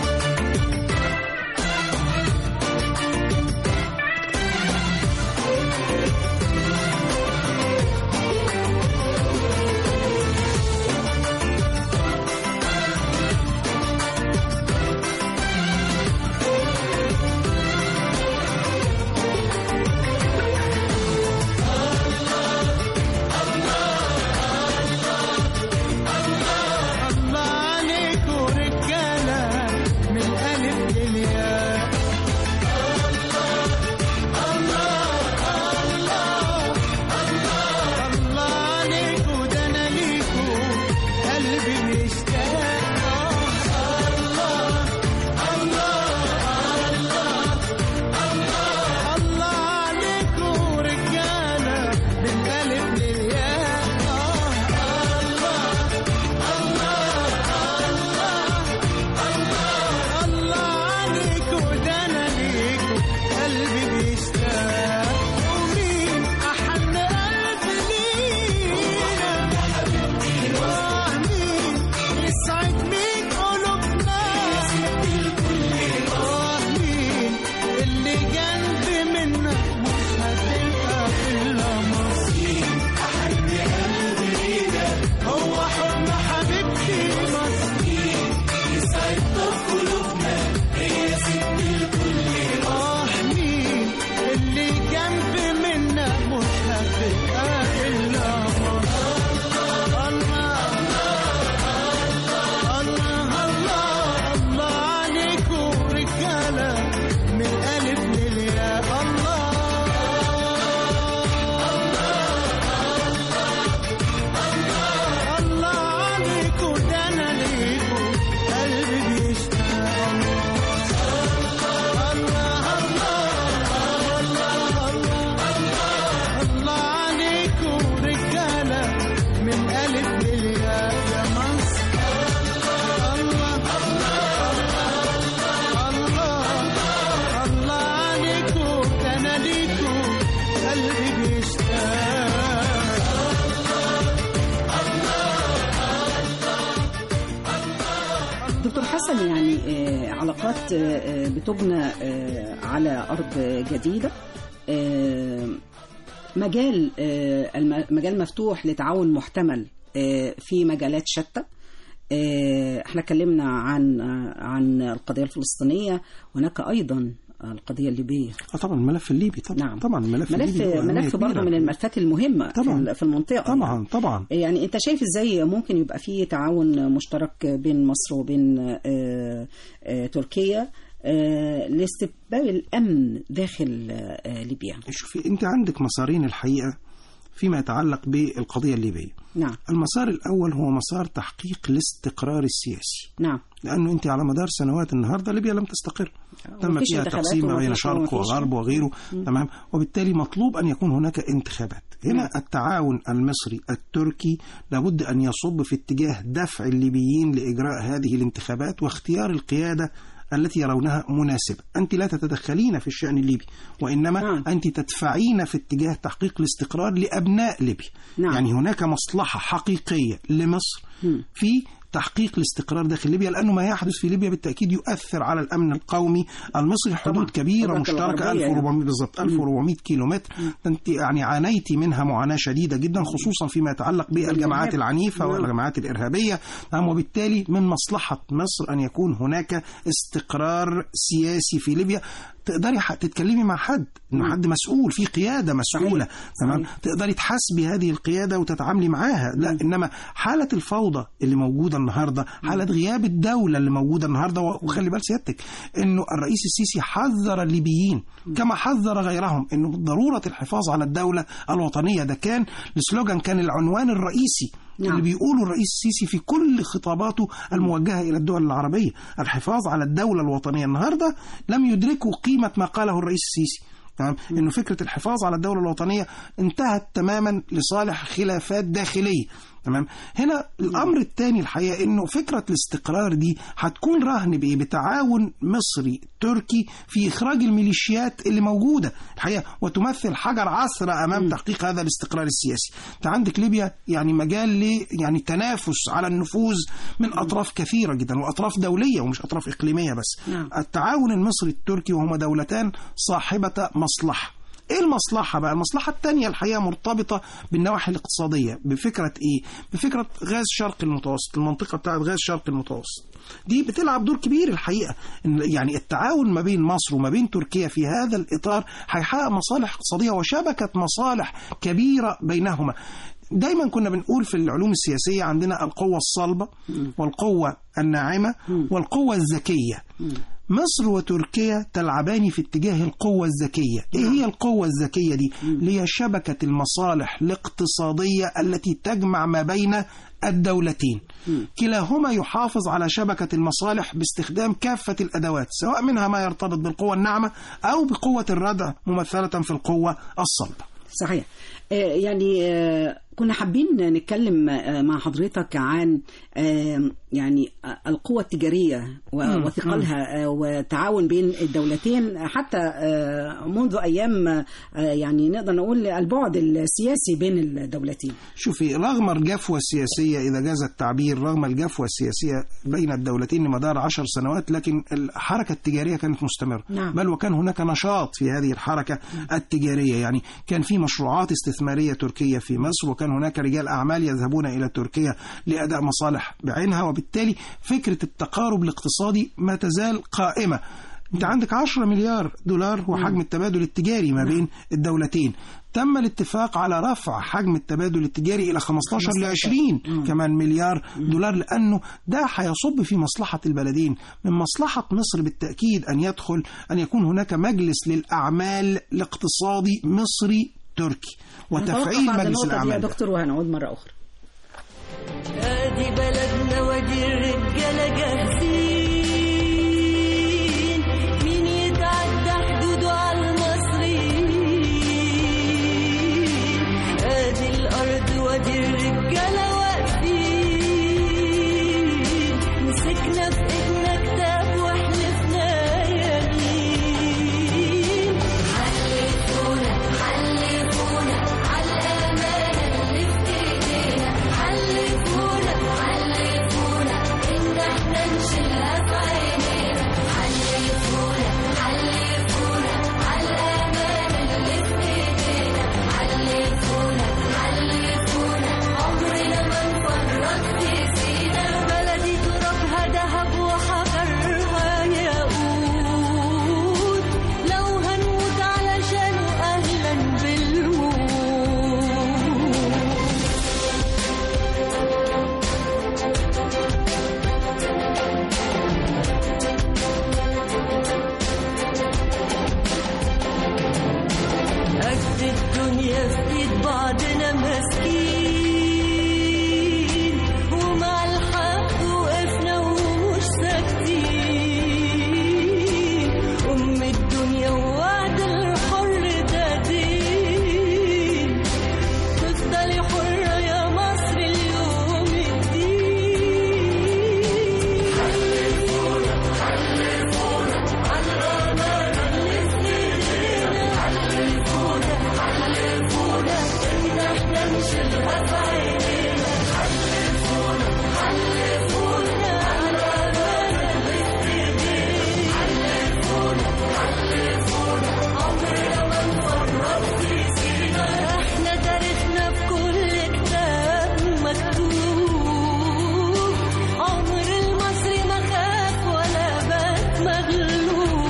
الله عليكوا رجالة من الألف للياء الله عليكوا ده أنا ليكوا قلبي مشتاق الله عليكوا رجالة من الألف للياء الله عليكوا ده انا ليكوا قلبي بيشتاق ومين احن قلب لينا آه مين يسعد مين قلوبنا آه مين اللي جنب منا مش هتبقى الا مصر احن قلب لينا هو حب حبيبتي مصر آه مين اللي جنب منا مش هتبقى إلا مصر الله الله الله الله عليكوا رجالة من ألف للياء الله الله عليكوا ده أنا ليكوا قلبي بيشتاق الله الله الله الله عليكم رجالة من ألف للياء يا مصر الله الله الله عليكم ده أنا ليكم قلبي بيشتاق
دكتور حسن يعني آه، علاقات آه، آه، بتبنى آه، على أرض جديدة آه، مجال آه، الم- مجال مفتوح لتعاون محتمل آه، في مجالات شتى آه، احنا اتكلمنا عن آه، عن القضيه الفلسطينيه هناك ايضا القضيه الليبيه
آه طبعا الملف الليبي طبعا
نعم.
طبعا الملف
ملف
الليبي له أهمية
ملف برضه
كبيرة.
من الملفات المهمه
طبعاً.
في- في المنطقه
طبعا طبعا
يعني انت شايف ازاي ممكن يبقى في تعاون مشترك بين مصر وبين آه، آه، تركيا آه، لاستتباب الامن داخل آه، ليبيا
شوفي انت عندك مسارين الحقيقه فيما يتعلق بالقضيه الليبيه
نعم
المسار الاول هو مسار تحقيق الاستقرار السياسي
نعم
لانه انت على مدار سنوات النهارده ليبيا لم تستقر تم
ومفيش
فيها
انتخابات
تقسيم ما بين
ومفيش-
شرق
ومفيش-
وغرب وغيره تمام وبالتالي مطلوب ان يكون هناك انتخابات هنا التعاون المصري التركي لابد ان يصب في اتجاه دفع الليبيين لاجراء هذه الانتخابات واختيار القياده التي يرونها مناسبة أنت لا تتدخلين في الشأن الليبي وإنما
نعم.
أنت تدفعين في اتجاه تحقيق الاستقرار لأبناء ليبيا
نعم.
يعني هناك مصلحة حقيقية لمصر في تحقيق الاستقرار داخل ليبيا لأنه ما يحدث في ليبيا بالتأكيد يؤثر على الأمن القومي المصري حدود
طبعاً.
كبيرة
حدود
مشتركة
الغربية
1400 بالضبط 1400 كيلو متر أنت يعني عانيتي منها معاناة شديدة جدا خصوصا فيما يتعلق بالجماعات العنيفة
نعم.
والجماعات الإرهابية نعم وبالتالي من مصلحة مصر أن يكون هناك استقرار سياسي في ليبيا تقدري ح- تتكلمي مع حد انه حد مسؤول في قياده مسؤوله تمام
صحيح.
تقدري تحاسبي هذه القياده وتتعاملي معاها لا انما حاله الفوضى اللي موجوده النهارده حاله غياب الدوله اللي موجوده النهارده و- وخلي بال سيادتك انه الرئيس السيسي حذر الليبيين كما حذر غيرهم انه ضروره الحفاظ على الدوله الوطنيه ده كان السلوجان كان العنوان الرئيسي
نعم.
اللي بيقوله الرئيس السيسي في كل خطاباته الموجهه الى الدول العربيه الحفاظ على الدوله الوطنيه النهارده لم يدركوا قيمه ما قاله الرئيس السيسي تمام انه فكره الحفاظ على الدوله الوطنيه انتهت تماما لصالح خلافات داخليه تمام هنا الامر الثاني الحقيقه انه فكره الاستقرار دي هتكون رهن بايه بتعاون مصري تركي في اخراج الميليشيات اللي موجوده الحقيقه وتمثل حجر عثره امام تحقيق هذا الاستقرار السياسي انت عندك ليبيا يعني مجال ل يعني تنافس على النفوذ من اطراف كثيره جدا واطراف دوليه ومش اطراف اقليميه بس
نعم.
التعاون المصري التركي وهما دولتان صاحبه مصلحه ايه المصلحة بقى؟ المصلحة التانية الحقيقة مرتبطة بالنواحي الاقتصادية بفكرة ايه؟ بفكرة غاز شرق المتوسط المنطقة بتاعت غاز شرق المتوسط دي بتلعب دور كبير الحقيقة إن يعني التعاون ما بين مصر وما بين تركيا في هذا الإطار هيحقق مصالح اقتصادية وشبكة مصالح كبيرة بينهما دايما كنا بنقول في العلوم السياسية عندنا القوة الصلبة والقوة الناعمة والقوة الذكية مصر وتركيا تلعبان في اتجاه القوة الذكية ايه هي القوة الذكية دي اللي هي شبكة المصالح الاقتصادية التي تجمع ما بين الدولتين كلاهما يحافظ على شبكة المصالح باستخدام كافة الأدوات سواء منها ما يرتبط بالقوة الناعمة أو بقوة الردع ممثلة في القوة الصلبة
صحيح آه، يعني آه، كنا حابين نتكلم آه، مع حضرتك عن آه، يعني آه، القوة التجارية و- وثقلها آه، وتعاون بين الدولتين حتى آه، منذ أيام آه، يعني نقدر نقول البعد السياسي بين الدولتين
شوفي رغم الجفوة السياسية إذا جاز التعبير رغم الجفوة السياسية بين الدولتين لمدار عشر سنوات لكن الحركة التجارية كانت مستمرة
نعم.
بل وكان هناك نشاط في هذه الحركة التجارية يعني كان في مشروعات استثمارية تركية في مصر وكان هناك رجال أعمال يذهبون إلى تركيا لأداء مصالح بعينها وبالتالي فكرة التقارب الاقتصادي ما تزال قائمة انت عندك 10 مليار دولار هو حجم التبادل التجاري ما بين الدولتين تم الاتفاق على رفع حجم التبادل التجاري الى 15 ل 20 كمان مليار دولار لانه ده هيصب في مصلحه البلدين من مصلحه مصر بالتاكيد ان يدخل ان يكون هناك مجلس للاعمال الاقتصادي مصري تركي وتفعيل
نتوقف عند
مجلس
النقطة دي يا
الاعمال ده.
دكتور وهنعود مرة أخرى
ادي بلدنا وادي الرجاله جاهزين مين يتعدى حدوده على المصريين ادي الارض وادي الرجاله واقفين مسكنا في ايدنا كتاب واحلفنا يمين حلفونا حلفونا على الامانه اللي في ايدينا حلفونا حلفونا ان احنا نشيل ماسكين ومع الحق وقفنا ومش ساكتين أم الدنيا ووعد الحر ده دين تفضلي حرة يا مصر اليوم الدين احنا تاريخنا في كل كتاب مكتوب عمر المصري ما خاف ولا بات مغلوب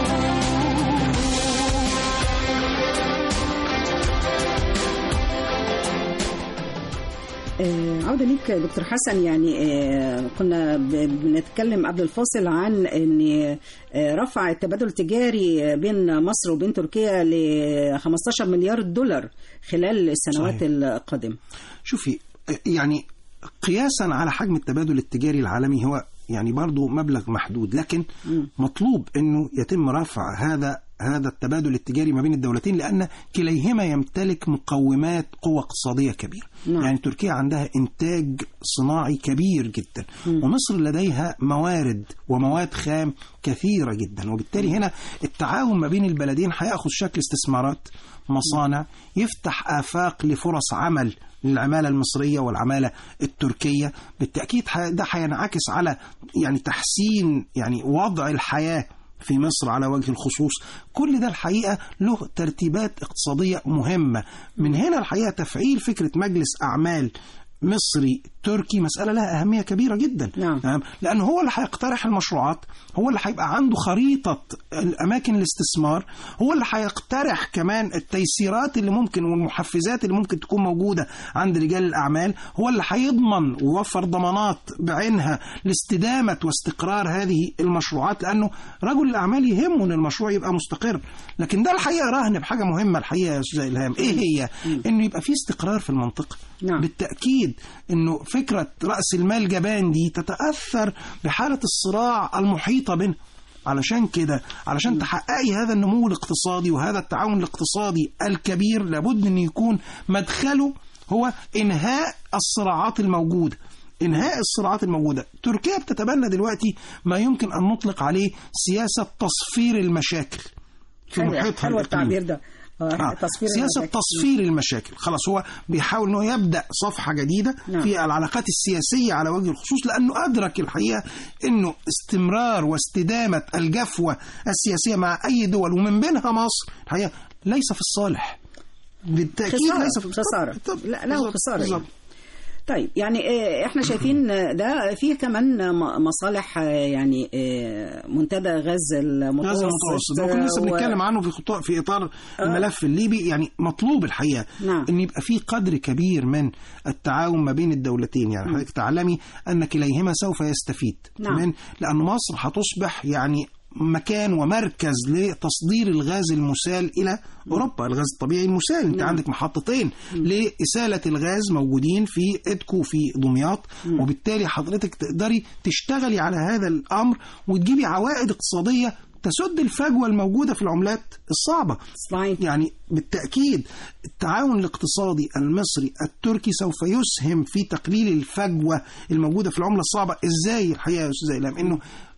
آه، عودة ليك دكتور حسن يعني آه، كنا ب- بنتكلم قبل الفاصل عن ان آه، رفع التبادل التجاري بين مصر وبين تركيا ل 15 مليار دولار خلال السنوات
صحيح.
القادمة
شوفي يعني قياسا على حجم التبادل التجاري العالمي هو يعني برضو مبلغ محدود لكن مطلوب انه يتم رفع هذا هذا التبادل التجاري ما بين الدولتين لان كليهما يمتلك مقومات قوة اقتصادية كبيرة
نعم.
يعني تركيا عندها انتاج صناعي كبير جدا ومصر لديها موارد ومواد خام كثيرة جدا وبالتالي هنا التعاون ما بين البلدين هياخذ شكل استثمارات مصانع يفتح آفاق لفرص عمل للعمالة المصرية والعمالة التركية بالتأكيد ح- ده هينعكس على يعني تحسين يعني وضع الحياة في مصر على وجه الخصوص كل ده الحقيقة له ترتيبات اقتصادية مهمة من هنا الحقيقة تفعيل فكرة مجلس أعمال مصري تركي مسألة لها أهمية كبيرة جدا
نعم.
تمام لأن هو اللي هيقترح المشروعات هو اللي هيبقى عنده خريطة الأماكن الاستثمار هو اللي هيقترح كمان التيسيرات اللي ممكن والمحفزات اللي ممكن تكون موجودة عند رجال الأعمال هو اللي هيضمن ويوفر ضمانات بعينها لاستدامة واستقرار هذه المشروعات لأنه رجل الأعمال يهمه أن المشروع يبقى مستقر لكن ده الحقيقة رهن بحاجة مهمة الحقيقة يا أستاذ إلهام إيه هي؟ إنه يبقى في استقرار في المنطقة
نعم.
بالتأكيد أنه فكرة رأس المال جبان دي تتأثر بحالة الصراع المحيطة بينها علشان كده علشان تحققي هذا النمو الاقتصادي وهذا التعاون الاقتصادي الكبير لابد أن يكون مدخله هو إنهاء الصراعات الموجودة إنهاء الصراعات الموجودة تركيا بتتبنى دلوقتي ما يمكن أن نطلق عليه سياسة تصفير المشاكل في
حلو-
محيطها
حلو
الإقليمي.
التعبير ده آه،
آه.
تصفير
سياسة
المشاكل.
تصفير المشاكل خلاص هو بيحاول انه يبدا صفحه جديده
نعم.
في العلاقات السياسيه على وجه الخصوص لانه ادرك الحقيقه انه استمرار واستدامه الجفوه السياسيه مع اي دول ومن بينها مصر الحقيقه ليس في الصالح بالتاكيد
خسارة
ليس في
خسارة
طب-
لا له
بالظبط-
خسارة
بالظبط.
يعني. طيب يعني آه، احنا شايفين آه، ده فيه كمان م- مصالح آه، يعني آه، منتدى غاز المتوسط
غاز المتوسط ده كنا لسه
و-
بنتكلم عنه في خطوة في اطار الملف الليبي يعني مطلوب الحقيقه
نعم.
ان يبقى في قدر كبير من التعاون ما بين الدولتين يعني حضرتك تعلمي ان كليهما سوف يستفيد
نعم.
من لان مصر هتصبح يعني مكان ومركز لتصدير الغاز المسال الى اوروبا الغاز الطبيعي المسال انت
نعم.
عندك محطتين لاساله الغاز موجودين في ادكو في دمياط وبالتالي حضرتك تقدري تشتغلي على هذا الامر وتجيبي عوائد اقتصاديه تسد الفجوه الموجوده في العملات الصعبه
صحيح.
يعني بالتاكيد التعاون الاقتصادي المصري التركي سوف يسهم في تقليل الفجوه الموجوده في العمله الصعبه ازاي الحقيقه يا استاذ ايلام انه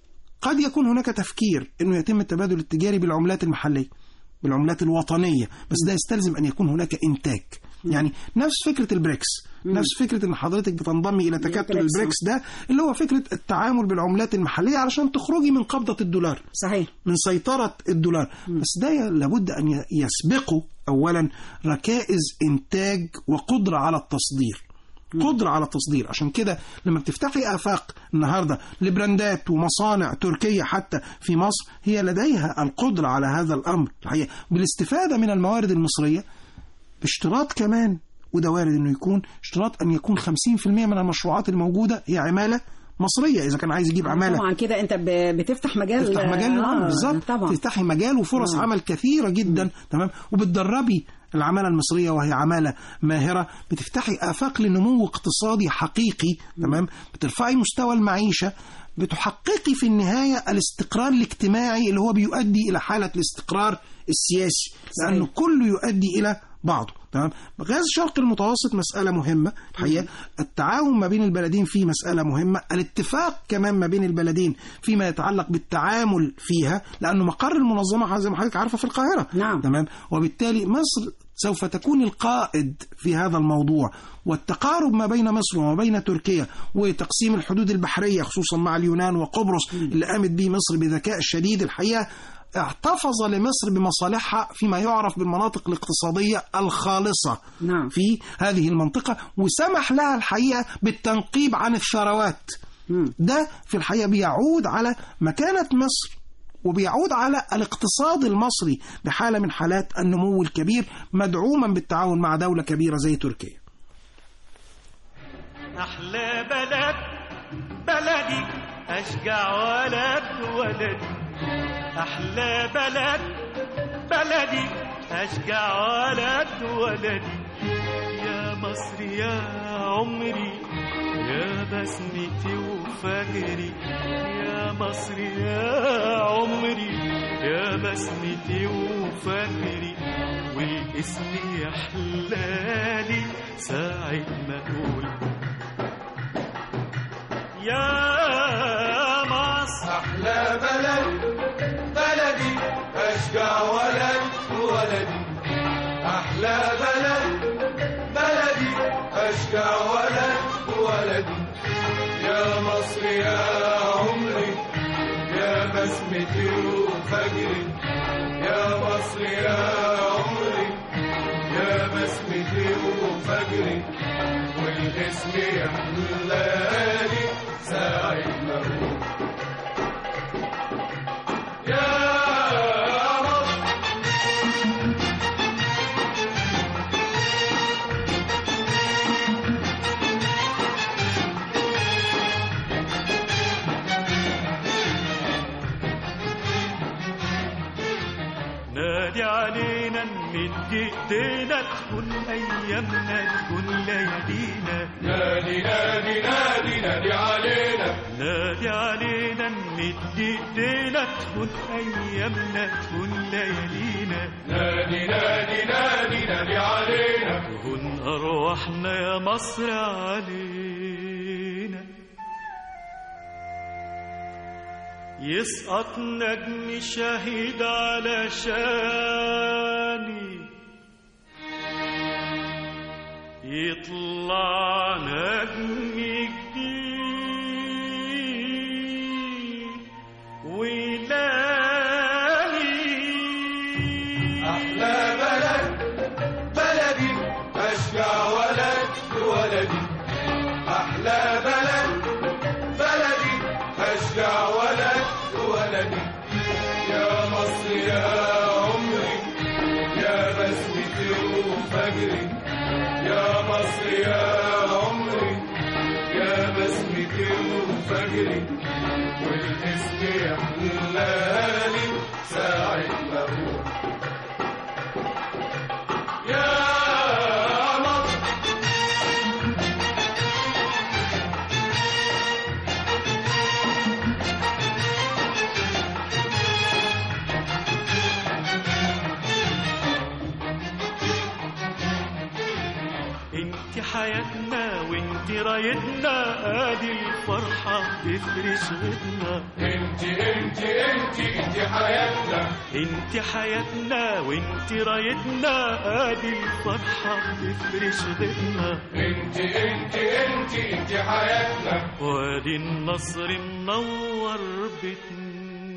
قد يكون هناك تفكير انه يتم التبادل التجاري بالعملات المحليه بالعملات الوطنيه بس ده يستلزم ان يكون هناك انتاج يعني نفس فكره البريكس نفس فكره ان حضرتك بتنضمي الى تكتل
البريكس.
البريكس ده اللي هو فكره التعامل بالعملات المحليه علشان تخرجي من قبضه الدولار
صحيح
من سيطرة الدولار بس ده ي- لابد أن ي- يسبقه أولا ركائز إنتاج وقدرة على التصدير قدرة على التصدير عشان كده لما بتفتحي آفاق النهاردة لبراندات ومصانع تركية حتى في مصر هي لديها القدرة على هذا الأمر الحقيقة بالاستفادة من الموارد المصرية باشتراط كمان وده وارد انه يكون اشتراط ان يكون 50% من المشروعات الموجوده هي عماله مصريه اذا كان عايز يجيب عماله
طبعا كده انت ب- بتفتح مجال
تفتح مجال
آه،
للعمل بالظبط
طبعا
تفتحي مجال وفرص
آه.
عمل كثيره جدا تمام وبتدربي العمالة المصرية وهي عمالة ماهرة بتفتحي آفاق لنمو اقتصادي حقيقي تمام بترفعي مستوى المعيشة بتحققي في النهاية الاستقرار الاجتماعي اللي هو بيؤدي إلى حالة الاستقرار السياسي لأنه كله يؤدي إلى بعضه تمام غاز الشرق المتوسط مسألة مهمة الحقيقة التعاون ما بين البلدين فيه مسألة مهمة الاتفاق كمان ما بين البلدين فيما يتعلق بالتعامل فيها لأنه مقر المنظمة زي ما حضرتك عارفة في القاهرة
نعم.
تمام وبالتالي مصر سوف تكون القائد في هذا الموضوع والتقارب ما بين مصر وما بين تركيا وتقسيم الحدود البحرية خصوصا مع اليونان وقبرص اللي قامت به مصر بذكاء شديد الحقيقة احتفظ لمصر بمصالحها فيما يعرف بالمناطق الاقتصادية الخالصة
نعم.
في هذه المنطقة وسمح لها الحقيقة بالتنقيب عن الثروات
مم.
ده في الحقيقة بيعود على مكانة مصر وبيعود على الاقتصاد المصري بحالة من حالات النمو الكبير مدعوما بالتعاون مع دولة كبيرة زي تركيا
أحلى بلد بلدي أشجع ولد ولدي أحلى بلد بلدي أشجع ولد ولدي يا مصر يا عمري يا بسمتي وفجري يا مصر يا عمري يا بسمتي وفجري والاسم يحلالي ساعة ما أقول يا مصر
أحلى بلد بلدي أشجع ولد ولدي أحلى بلد بلدي أشجع ولد ولدي يا مصر يا عمري يا بسمتي وفجري يا مصر يا عمري يا بسمتي وفجري والاسم يحلالي ساعة ما أقول يا مصر
نادي علينا نمد ايدينا تكون ايامنا تكون ليالينا
نادي نادي نادي نادي علينا
نادي علينا نمد ايدينا تكون ايامنا تكون ليالينا
نادي نادي نادي نادي علينا
تهون ارواحنا يا مصر علينا يسقط نجم شهيد على شاني يطلع نجم جديد ويلاقي
أحلى بلد بلدي أشجع ولد ولدي أحلى بلد بلدي أشجع ولد ولدي يا مصر يا عمري يا بسمتي وفجري يا مصر يا عمري يا بسمتي وفجري والاسم يحلالي ساعة ما أقول يا مصر
انت حياتنا وانت رايتنا ادي الفرحة تفرش غدنا
انت انت انت انت حياتنا
انت حياتنا وانت رايتنا ادي الفرحة تفرش غدنا
انت انت انت انت حياتنا
وادي النصر منور بيتنا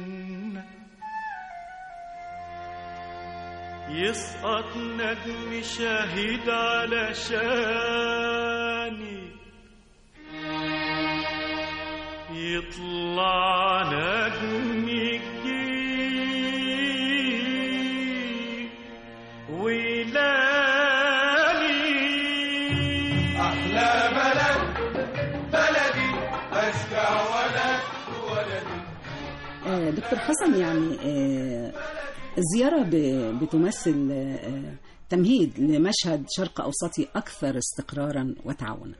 يسقط نجم شهيد على شاني يطلع نجم جديد ويلاقي
احلى بلد بلدي اشجع ولد ولدي
آه، دكتور حسن يعني آه، الزيارة ب- بتمثل آه، تمهيد لمشهد شرق أوسطي أكثر استقرارا وتعاونا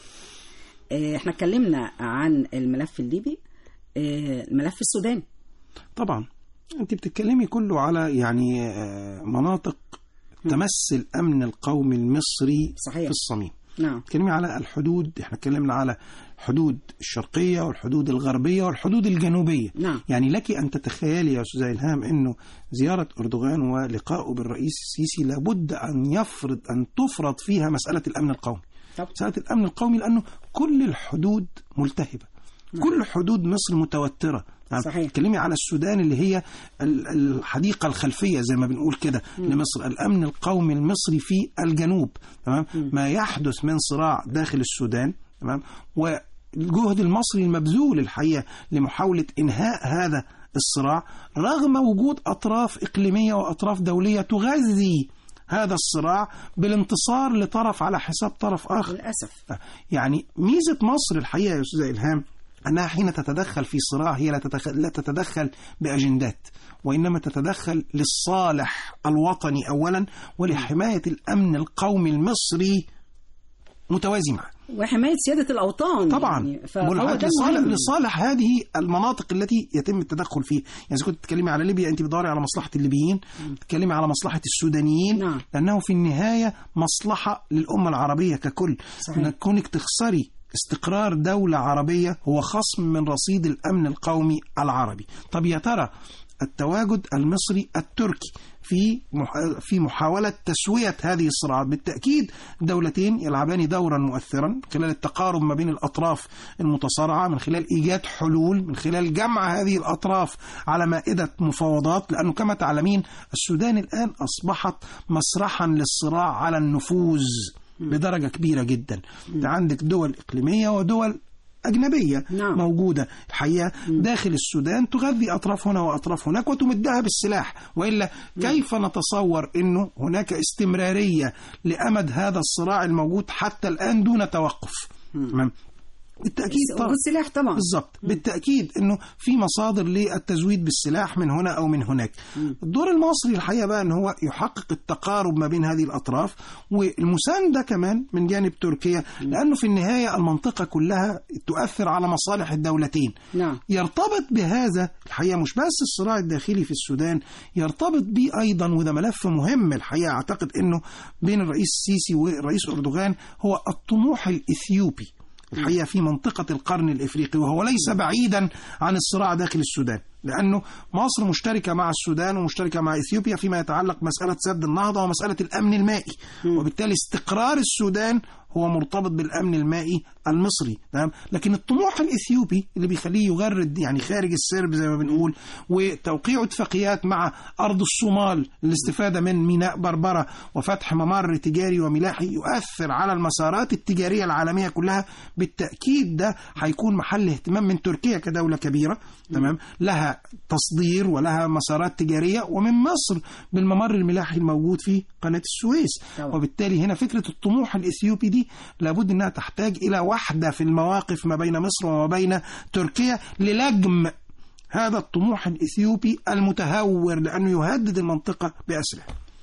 آه، احنا اتكلمنا عن الملف الليبي آه، الملف السوداني
طبعا انت بتتكلمي كله على يعني آه، مناطق تمس الامن القومي المصري
صحيح.
في الصميم
نعم
بتتكلمي على الحدود احنا اتكلمنا على الحدود الشرقيه والحدود الغربيه والحدود الجنوبيه
نعم.
يعني لك ان تتخيلي يا استاذه الهام انه زياره اردوغان ولقائه بالرئيس السيسي لابد ان يفرض ان تفرض فيها مساله الامن القومي
طب.
مساله الامن القومي لانه كل الحدود ملتهبه كل حدود مصر متوتره يعني
صحيح.
تكلمي على السودان اللي هي ال- الحديقة الخلفية زي ما بنقول كده لمصر الأمن القومي المصري في الجنوب تمام ما يحدث من صراع داخل السودان تمام والجهد المصري المبذول الحقيقة لمحاولة إنهاء هذا الصراع رغم وجود أطراف إقليمية وأطراف دولية تغذي هذا الصراع بالانتصار لطرف على حساب طرف آخر
للأسف
يعني ميزة مصر الحقيقة يا أستاذ إلهام أنها حين تتدخل في صراع هي لا تتدخل, لا تتدخل بأجندات وإنما تتدخل للصالح الوطني أولا ولحماية الأمن القومي المصري متوازي معه
وحماية سيادة الأوطان
طبعا
يعني فهو
والع-
ده
لصالح,
مهم.
لصالح هذه المناطق التي يتم التدخل فيها يعني إذا كنت تتكلمي على ليبيا أنت بتدوري على مصلحة الليبيين تتكلمي على مصلحة السودانيين
نعم.
لأنه في النهاية مصلحة للأمة العربية ككل
صحيح.
إن كونك تخسري استقرار دولة عربية هو خصم من رصيد الأمن القومي العربي طب يا ترى التواجد المصري التركي في مح- في محاولة تسوية هذه الصراعات بالتأكيد الدولتين يلعبان دورا مؤثرا من خلال التقارب ما بين الأطراف المتصارعة من خلال إيجاد حلول من خلال جمع هذه الأطراف على مائدة مفاوضات لأنه كما تعلمين السودان الآن أصبحت مسرحا للصراع على النفوذ بدرجة كبيرة جدا انت عندك دول إقليمية ودول أجنبية
نعم.
موجودة الحقيقة داخل السودان تغذي أطراف هنا وأطراف هناك وتمدها بالسلاح وإلا كيف نتصور أنه هناك استمرارية لأمد هذا الصراع الموجود حتى الآن دون توقف تمام بالتأكيد طبعا
وجود سلاح طبعا
بالظبط بالتأكيد أنه في مصادر للتزويد بالسلاح من هنا أو من هناك الدور المصري الحقيقة بقى أنه هو يحقق التقارب ما بين هذه الأطراف والمساندة كمان من جانب تركيا لأنه في النهاية المنطقة كلها تؤثر على مصالح الدولتين
نعم
يرتبط بهذا الحقيقة مش بس الصراع الداخلي في السودان يرتبط به أيضا وده ملف مهم الحقيقة أعتقد أنه بين الرئيس السيسي والرئيس أردوغان هو الطموح الإثيوبي الحقيقة في منطقة القرن الإفريقي وهو ليس بعيدا عن الصراع داخل السودان لأنه مصر مشتركة مع السودان ومشتركة مع إثيوبيا فيما يتعلق مسألة سد النهضة ومسألة الأمن المائي وبالتالي استقرار السودان هو مرتبط بالامن المائي المصري تمام لكن الطموح الاثيوبي اللي بيخليه يغرد يعني خارج السرب زي ما بنقول وتوقيع اتفاقيات مع ارض الصومال للاستفاده من ميناء بربره وفتح ممر تجاري وملاحي يؤثر على المسارات التجاريه العالميه كلها بالتاكيد ده هيكون محل اهتمام من تركيا كدوله كبيره تمام لها تصدير ولها مسارات تجاريه ومن مصر بالممر الملاحي الموجود في قناه السويس
طبعا.
وبالتالي هنا فكره الطموح الاثيوبي دي لابد انها تحتاج الى وحده في المواقف ما بين مصر وما بين تركيا للجم هذا الطموح الاثيوبي المتهور لانه يهدد المنطقه باسره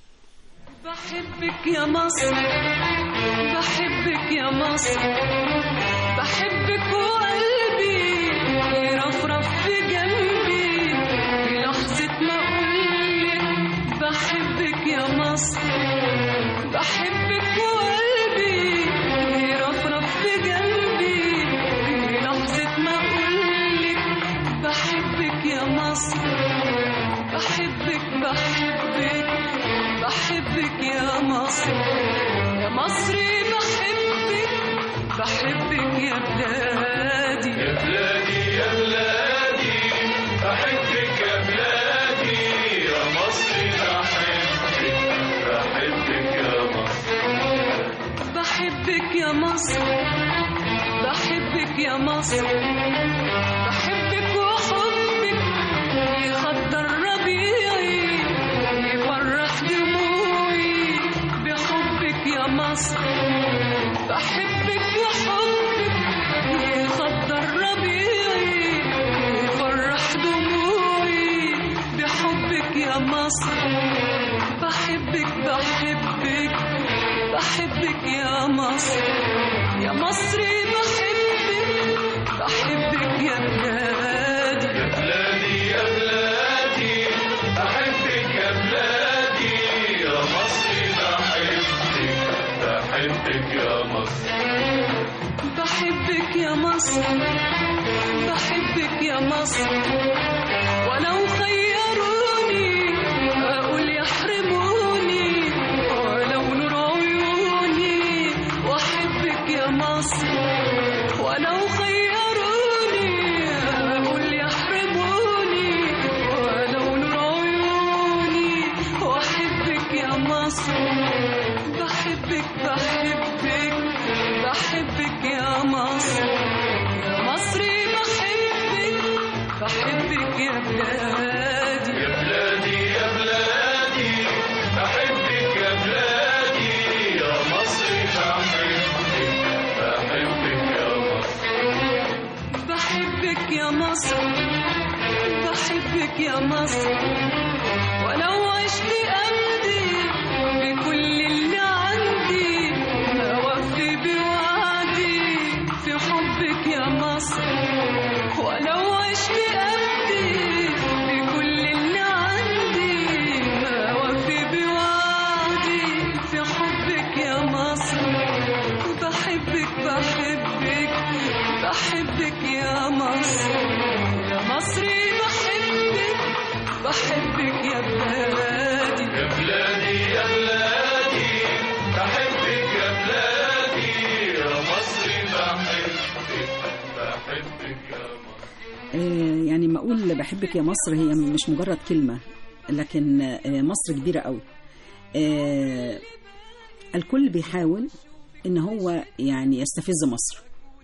بحبك يا مصر بحبك يا مصر بحبك وقلبي يرفرف في جنبي في لحظة ما أقولك بحبك يا مصر بحبك وقلبي يرفرف في جنبي في لحظة ما أقولك بحبك يا مصر بحبك بحبك بحبك يا مصر يا مصري بحبك بحبك يا بلادي
يا بلادي يا بلادي بحبك يا بلادي يا مصري بحبك بحبك يا مصر
بحبك يا مصر بحبك يا مصر بحبك وحبك يخضر ربيعي يفرح دموعي بحبك يا مصر بحبك وحبك يخضر ربيعي يفرح دموعي بحبك يا مصر بحبك بحبك بحبك يا مصر يا مصري بحبك بحبك يا بلادي
يا بلادي يا بلادي بحبك يا بلادي يا مصري بحبك بحبك يا مصر
بحبك يا مصر بحبك يا مصر ولو خيروني أقول يحرموني ولو نور عيوني وأحبك يا مصر ولو خيروني أقول يحرموني ولو نور عيوني وأحبك يا مصر بحبك بحبك بحبك يا مصر يا مصري بحبك بحبك يا بلادي
يا بلادي يا بلادي بحبك يا بلادي يا مصري بحبك بحبك يا مصر
بحبك يا مصر بحبك يا مصر ولو عشت أمضي بكل اللي عندي أوفي بوعدي في حبك يا مصر ولو عشت أمضي بكل اللي عندي أوفي بوعدي في حبك يا مصر بحبك بحبك بحبك يا مصر يا مصري بحبك بحبك يا بلادي
يا بلادي يا بلادي بحبك يا بلادي يا مصري بحبك بحبك يا مصر
آه، يعني ما اقول بحبك يا مصر هي مش مجرد كلمه لكن آه، مصر كبيره قوي آه، الكل بيحاول ان هو يعني يستفز مصر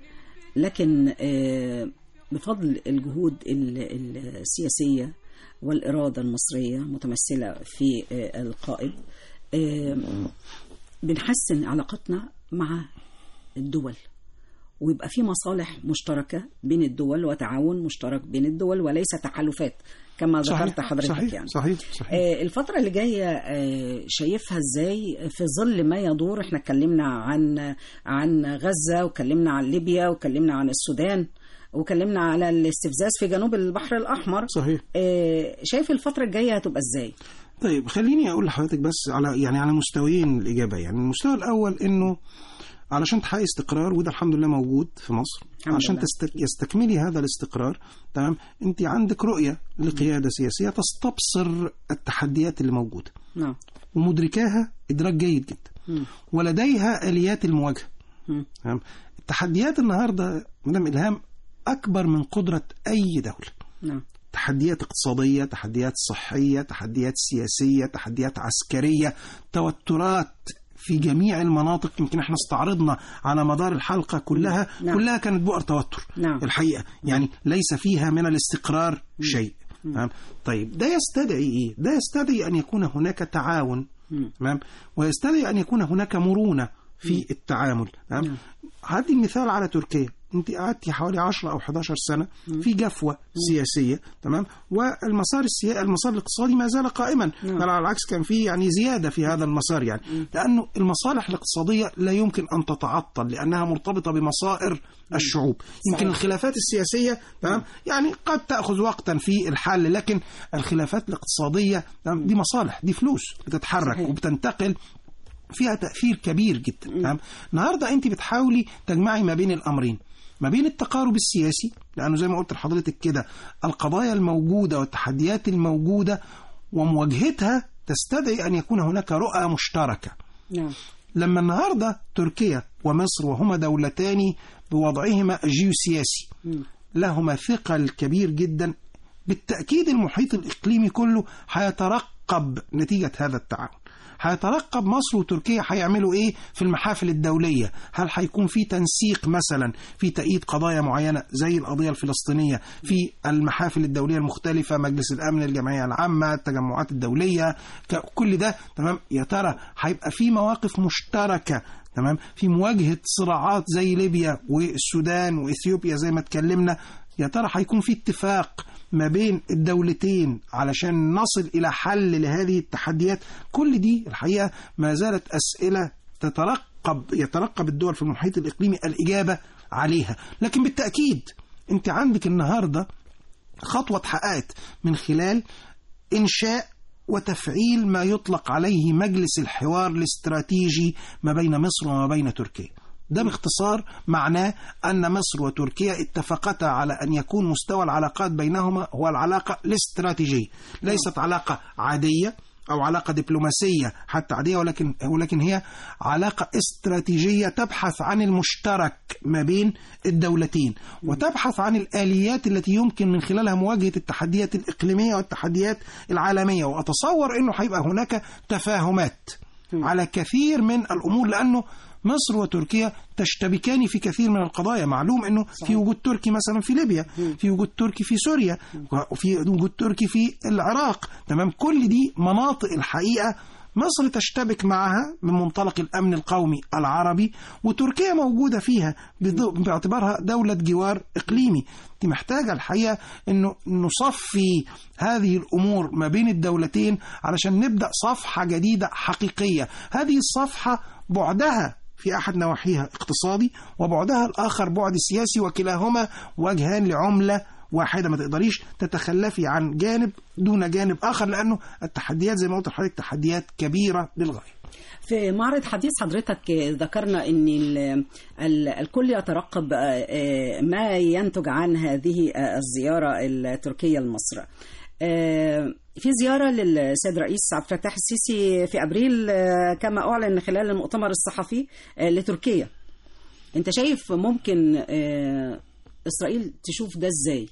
لكن آه، بفضل الجهود ال- ال- السياسيه والاراده المصريه متمثله في آه، القائد آه، بنحسن علاقتنا مع الدول ويبقى في مصالح مشتركة بين الدول وتعاون مشترك بين الدول وليس تحالفات كما ذكرت حضرتك
صحيح
يعني
صحيح صحيح
آه، الفترة اللي جاية آه، شايفها ازاي في ظل ما يدور احنا اتكلمنا عن عن غزة وكلمنا عن ليبيا وكلمنا عن السودان وكلمنا على الاستفزاز في جنوب البحر الأحمر
صحيح
آه، شايف الفترة الجاية هتبقى ازاي؟
طيب خليني اقول لحضرتك بس على يعني على مستويين الاجابه يعني المستوى الاول انه علشان تحقق استقرار وده الحمد لله موجود في مصر
الحمد
عشان
لله.
تست... يستكملي هذا الاستقرار تمام انت عندك رؤيه لقياده سياسيه تستبصر التحديات اللي موجوده
نعم
ومدركاها ادراك جيد جدا
مم.
ولديها اليات المواجهه
مم.
تمام التحديات النهارده مدام الهام اكبر من قدره اي دوله
نعم
تحديات اقتصادية تحديات صحية تحديات سياسية تحديات عسكرية توترات في جميع المناطق يمكن احنا استعرضنا على مدار الحلقة كلها
نعم.
كلها كانت بؤر توتر
نعم.
الحقيقة يعني ليس فيها من الاستقرار شيء تمام طيب ده يستدعي ايه ده يستدعي ان يكون هناك تعاون
مم.
تمام ويستدعي ان يكون هناك مرونة في التعامل تمام
نعم.
هدي مثال على تركيا انت قعدتي حوالي 10 او 11 سنه في جفوه سياسيه تمام والمسار السيا... المسار الاقتصادي ما زال قائما
نعم.
بل على العكس كان في يعني زياده في هذا المسار يعني لانه المصالح الاقتصاديه لا يمكن ان تتعطل لانها مرتبطه بمصائر الشعوب يمكن الخلافات السياسيه تمام يعني قد تاخذ وقتا في الحل لكن الخلافات الاقتصاديه تمام دي مصالح دي فلوس بتتحرك
صحيح.
وبتنتقل فيها تأثير كبير جدا تمام النهارده انت بتحاولي تجمعي ما بين الامرين ما بين التقارب السياسي لانه زي ما قلت لحضرتك كده القضايا الموجوده والتحديات الموجوده ومواجهتها تستدعي ان يكون هناك رؤى مشتركه
نعم
لما النهارده تركيا ومصر وهما دولتان بوضعهما جيوسياسي
مم.
لهما ثقل كبير جدا بالتأكيد المحيط الإقليمي كله هيترقب نتيجة هذا التعاون هيترقب مصر وتركيا هيعملوا ايه في المحافل الدوليه؟ هل هيكون في تنسيق مثلا في تأييد قضايا معينه زي القضيه الفلسطينيه في المحافل الدوليه المختلفه مجلس الامن الجمعيه العامه التجمعات الدوليه ك- كل ده تمام يا ترى هيبقى في مواقف مشتركه تمام في مواجهه صراعات زي ليبيا والسودان واثيوبيا زي ما اتكلمنا يا ترى هيكون في اتفاق ما بين الدولتين علشان نصل إلى حل لهذه التحديات كل دي الحقيقة ما زالت أسئلة تترقب يترقب الدول في المحيط الإقليمي الإجابة عليها لكن بالتأكيد أنت عندك النهاردة خطوة اتحققت من خلال إنشاء وتفعيل ما يطلق عليه مجلس الحوار الاستراتيجي ما بين مصر وما بين تركيا ده باختصار معناه أن مصر وتركيا اتفقتا على أن يكون مستوى العلاقات بينهما هو العلاقة الاستراتيجية ليست علاقة عادية أو علاقة دبلوماسية حتى عادية ولكن ولكن هي علاقة استراتيجية تبحث عن المشترك ما بين الدولتين وتبحث عن الآليات التي يمكن من خلالها مواجهة التحديات الإقليمية والتحديات العالمية وأتصور أنه هيبقى هناك تفاهمات على كثير من الأمور لأنه مصر وتركيا تشتبكان في كثير من القضايا معلوم انه في وجود تركي مثلا في ليبيا في وجود تركي في سوريا وفي وجود تركي في العراق تمام كل دي مناطق الحقيقه مصر تشتبك معها من منطلق الامن القومي العربي وتركيا موجوده فيها بض- باعتبارها دوله جوار اقليمي دي محتاجه الحقيقه انه نصفي هذه الامور ما بين الدولتين علشان نبدا صفحه جديده حقيقيه هذه الصفحه بعدها في أحد نواحيها اقتصادي وبعدها الآخر بعد سياسي وكلاهما وجهان لعملة واحدة ما تقدريش تتخلفي عن جانب دون جانب آخر لأنه التحديات زي ما قلت لحضرتك تحديات كبيرة للغاية
في معرض حديث حضرتك ذكرنا ان ال- ال- الكل يترقب آه، آه، ما ينتج عن هذه آه، الزياره التركيه لمصر. آه، في زياره للسيد رئيس عبد الفتاح السيسي في ابريل آه، كما اعلن خلال المؤتمر الصحفي آه، لتركيا. انت شايف ممكن آه، اسرائيل تشوف ده ازاي؟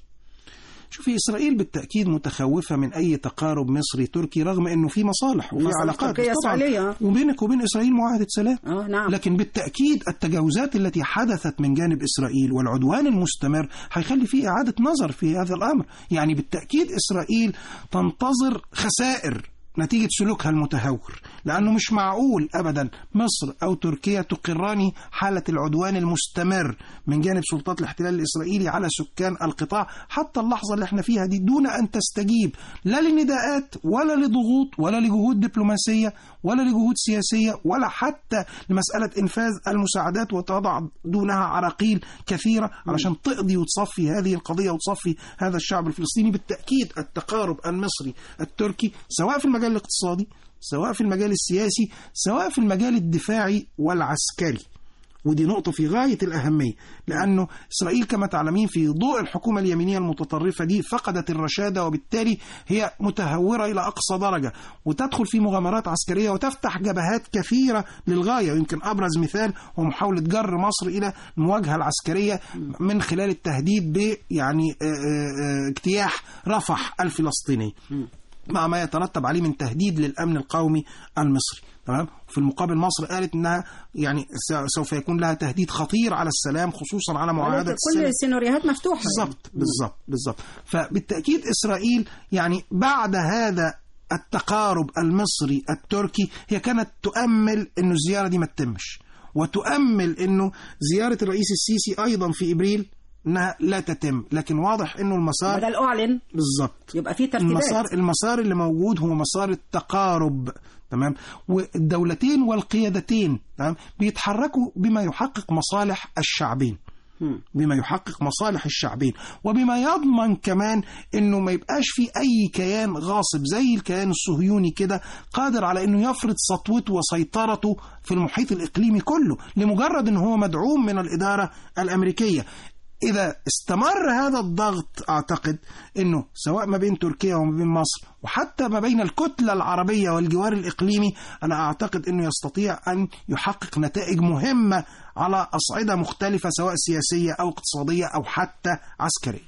شوفي إسرائيل بالتأكيد متخوفة من أي تقارب مصري تركي رغم أنه في مصالح وفي
مصالح
علاقات
تركية
طبعا
إسرائيلية.
وبينك وبين إسرائيل معاهدة سلام
اه نعم
لكن بالتأكيد التجاوزات التي حدثت من جانب إسرائيل والعدوان المستمر هيخلي في إعادة نظر في هذا الأمر يعني بالتأكيد إسرائيل تنتظر خسائر نتيجة سلوكها المتهور لأنه مش معقول أبدا مصر أو تركيا تقران حالة العدوان المستمر من جانب سلطات الاحتلال الإسرائيلي على سكان القطاع حتى اللحظة اللي احنا فيها دي دون أن تستجيب لا لنداءات ولا لضغوط ولا لجهود دبلوماسية ولا لجهود سياسية ولا حتى لمسألة إنفاذ المساعدات وتضع دونها عراقيل كثيرة علشان تقضي وتصفي هذه القضية وتصفي هذا الشعب الفلسطيني بالتأكيد التقارب المصري التركي سواء في المجال الاقتصادي سواء في المجال السياسي سواء في المجال الدفاعي والعسكري ودي نقطة في غاية الأهمية لأنه إسرائيل كما تعلمين في ضوء الحكومة اليمينية المتطرفة دي فقدت الرشادة وبالتالي هي متهورة إلى أقصى درجة وتدخل في مغامرات عسكرية وتفتح جبهات كثيرة للغاية ويمكن أبرز مثال هو محاولة جر مصر إلى المواجهة العسكرية من خلال التهديد ب يعني آه، آه، آه، اجتياح رفح الفلسطيني مع ما يترتب عليه من تهديد للامن القومي المصري تمام في المقابل مصر قالت انها يعني س- سوف يكون لها تهديد خطير على السلام خصوصا على معاهده
كل
السلام
السيناريوهات مفتوحه
بالظبط بالظبط بالظبط فبالتاكيد اسرائيل يعني بعد هذا التقارب المصري التركي هي كانت تؤمل انه الزياره دي ما تتمش وتؤمل انه زياره الرئيس السيسي ايضا في ابريل انها لا تتم لكن واضح انه المسار
بدل اعلن
بالظبط
يبقى في ترتيبات
المسار المسار اللي موجود هو مسار التقارب تمام والدولتين والقيادتين تمام بيتحركوا بما يحقق مصالح الشعبين
مم.
بما يحقق مصالح الشعبين وبما يضمن كمان انه ما يبقاش في اي كيان غاصب زي الكيان الصهيوني كده قادر على انه يفرض سطوته وسيطرته في المحيط الاقليمي كله لمجرد ان هو مدعوم من الاداره الامريكيه إذا استمر هذا الضغط أعتقد أنه سواء ما بين تركيا وما بين مصر وحتى ما بين الكتلة العربية والجوار الإقليمي أنا أعتقد أنه يستطيع أن يحقق نتائج مهمة على أصعدة مختلفة سواء سياسية أو اقتصادية أو حتى عسكرية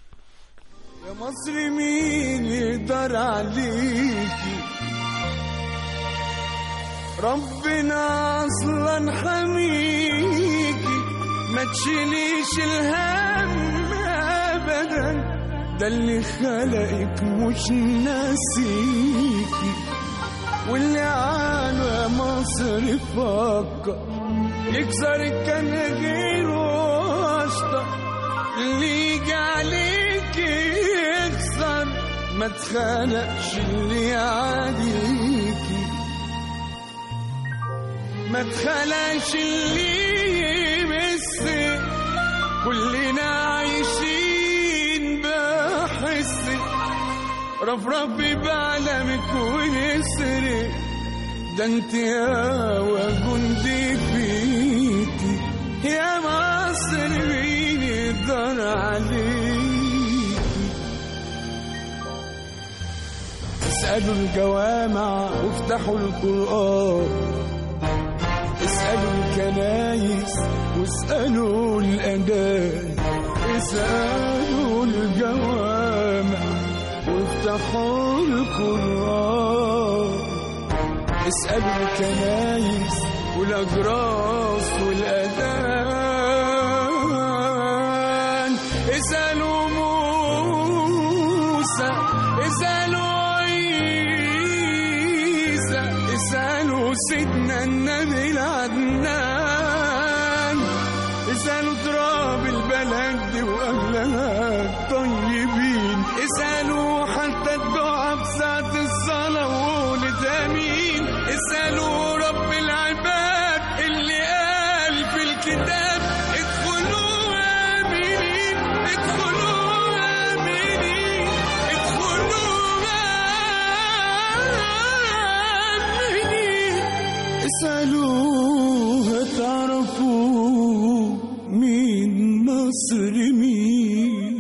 يا مصر مين يقدر عليكي ربنا اصلا حميكي ما تشيليش الهم ابدا ده اللي خلقك مش ناسيكي واللي على مصر فكر يكسر كان غيره اشطر اللي يجي عليه ما اتخلقش اللي يعاديكي ما اتخلقش اللي يمسك كلنا عايشين بحسك رفرفي بعلمك ويسرق ده انت يا جندي فيكي يا مصر مين يقدر عليكي اسألوا الجوامع وافتحوا القرآن اسألوا الكنايس واسألوا الأذان اسألوا الجوامع وافتحوا القرآن اسألوا الكنايس والأجراس والأذان اسألوا موسى اسألوا عيسى اسألوا سيدنا النبي العدنان اسألوا تراب البلد دي وأهلها الطيبين اسألوا حتى الدعاء بساعة الصلاة وقولت آمين اسألوا رب العباد اللي قال في الكتاب ادخلوا آمنين ادخلوا آمنين ادخلوا آمنين اسألوها تعرفوا مين مصر مين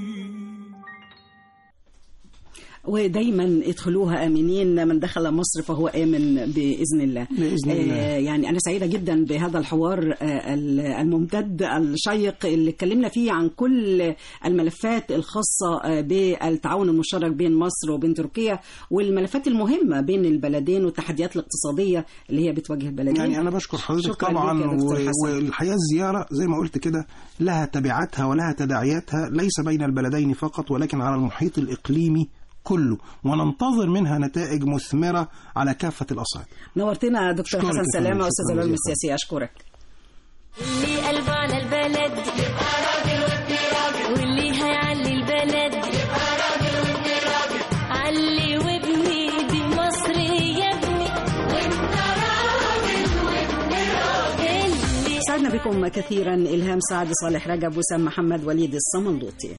ودايما ادخلوها امنين من دخل مصر فهو امن باذن الله
بإذن الله.
آه يعني انا سعيده جدا بهذا الحوار آه الممتد الشيق اللي اتكلمنا فيه عن كل الملفات الخاصه آه بالتعاون المشترك بين مصر وبين تركيا والملفات المهمه بين البلدين والتحديات الاقتصاديه اللي هي بتواجه البلدين
يعني انا بشكر حضرتك
شكراً
طبعا
ليك يا دكتور
و-
حسن.
والحقيقه الزياره زي ما قلت كده لها تبعاتها ولها تداعياتها ليس بين البلدين فقط ولكن على المحيط الاقليمي كله وننتظر منها نتائج مثمره على كافه الاصعده
نورتنا دكتور
أشكرك
حسن
يا
سلامه
فندم.
استاذ
شكراً
العلوم
جزيلاً.
السياسيه اشكرك
اللي قلبه على البلد يبقى راجل وابن راجل واللي هيعلي البلد يبقى راجل وابن راجل علي وابني دي مصر يا ابني وانت راجل وابن راجل اللي
سعدنا بكم كثيرا الهام سعد صالح رجب وسام محمد وليد الصمنلوطي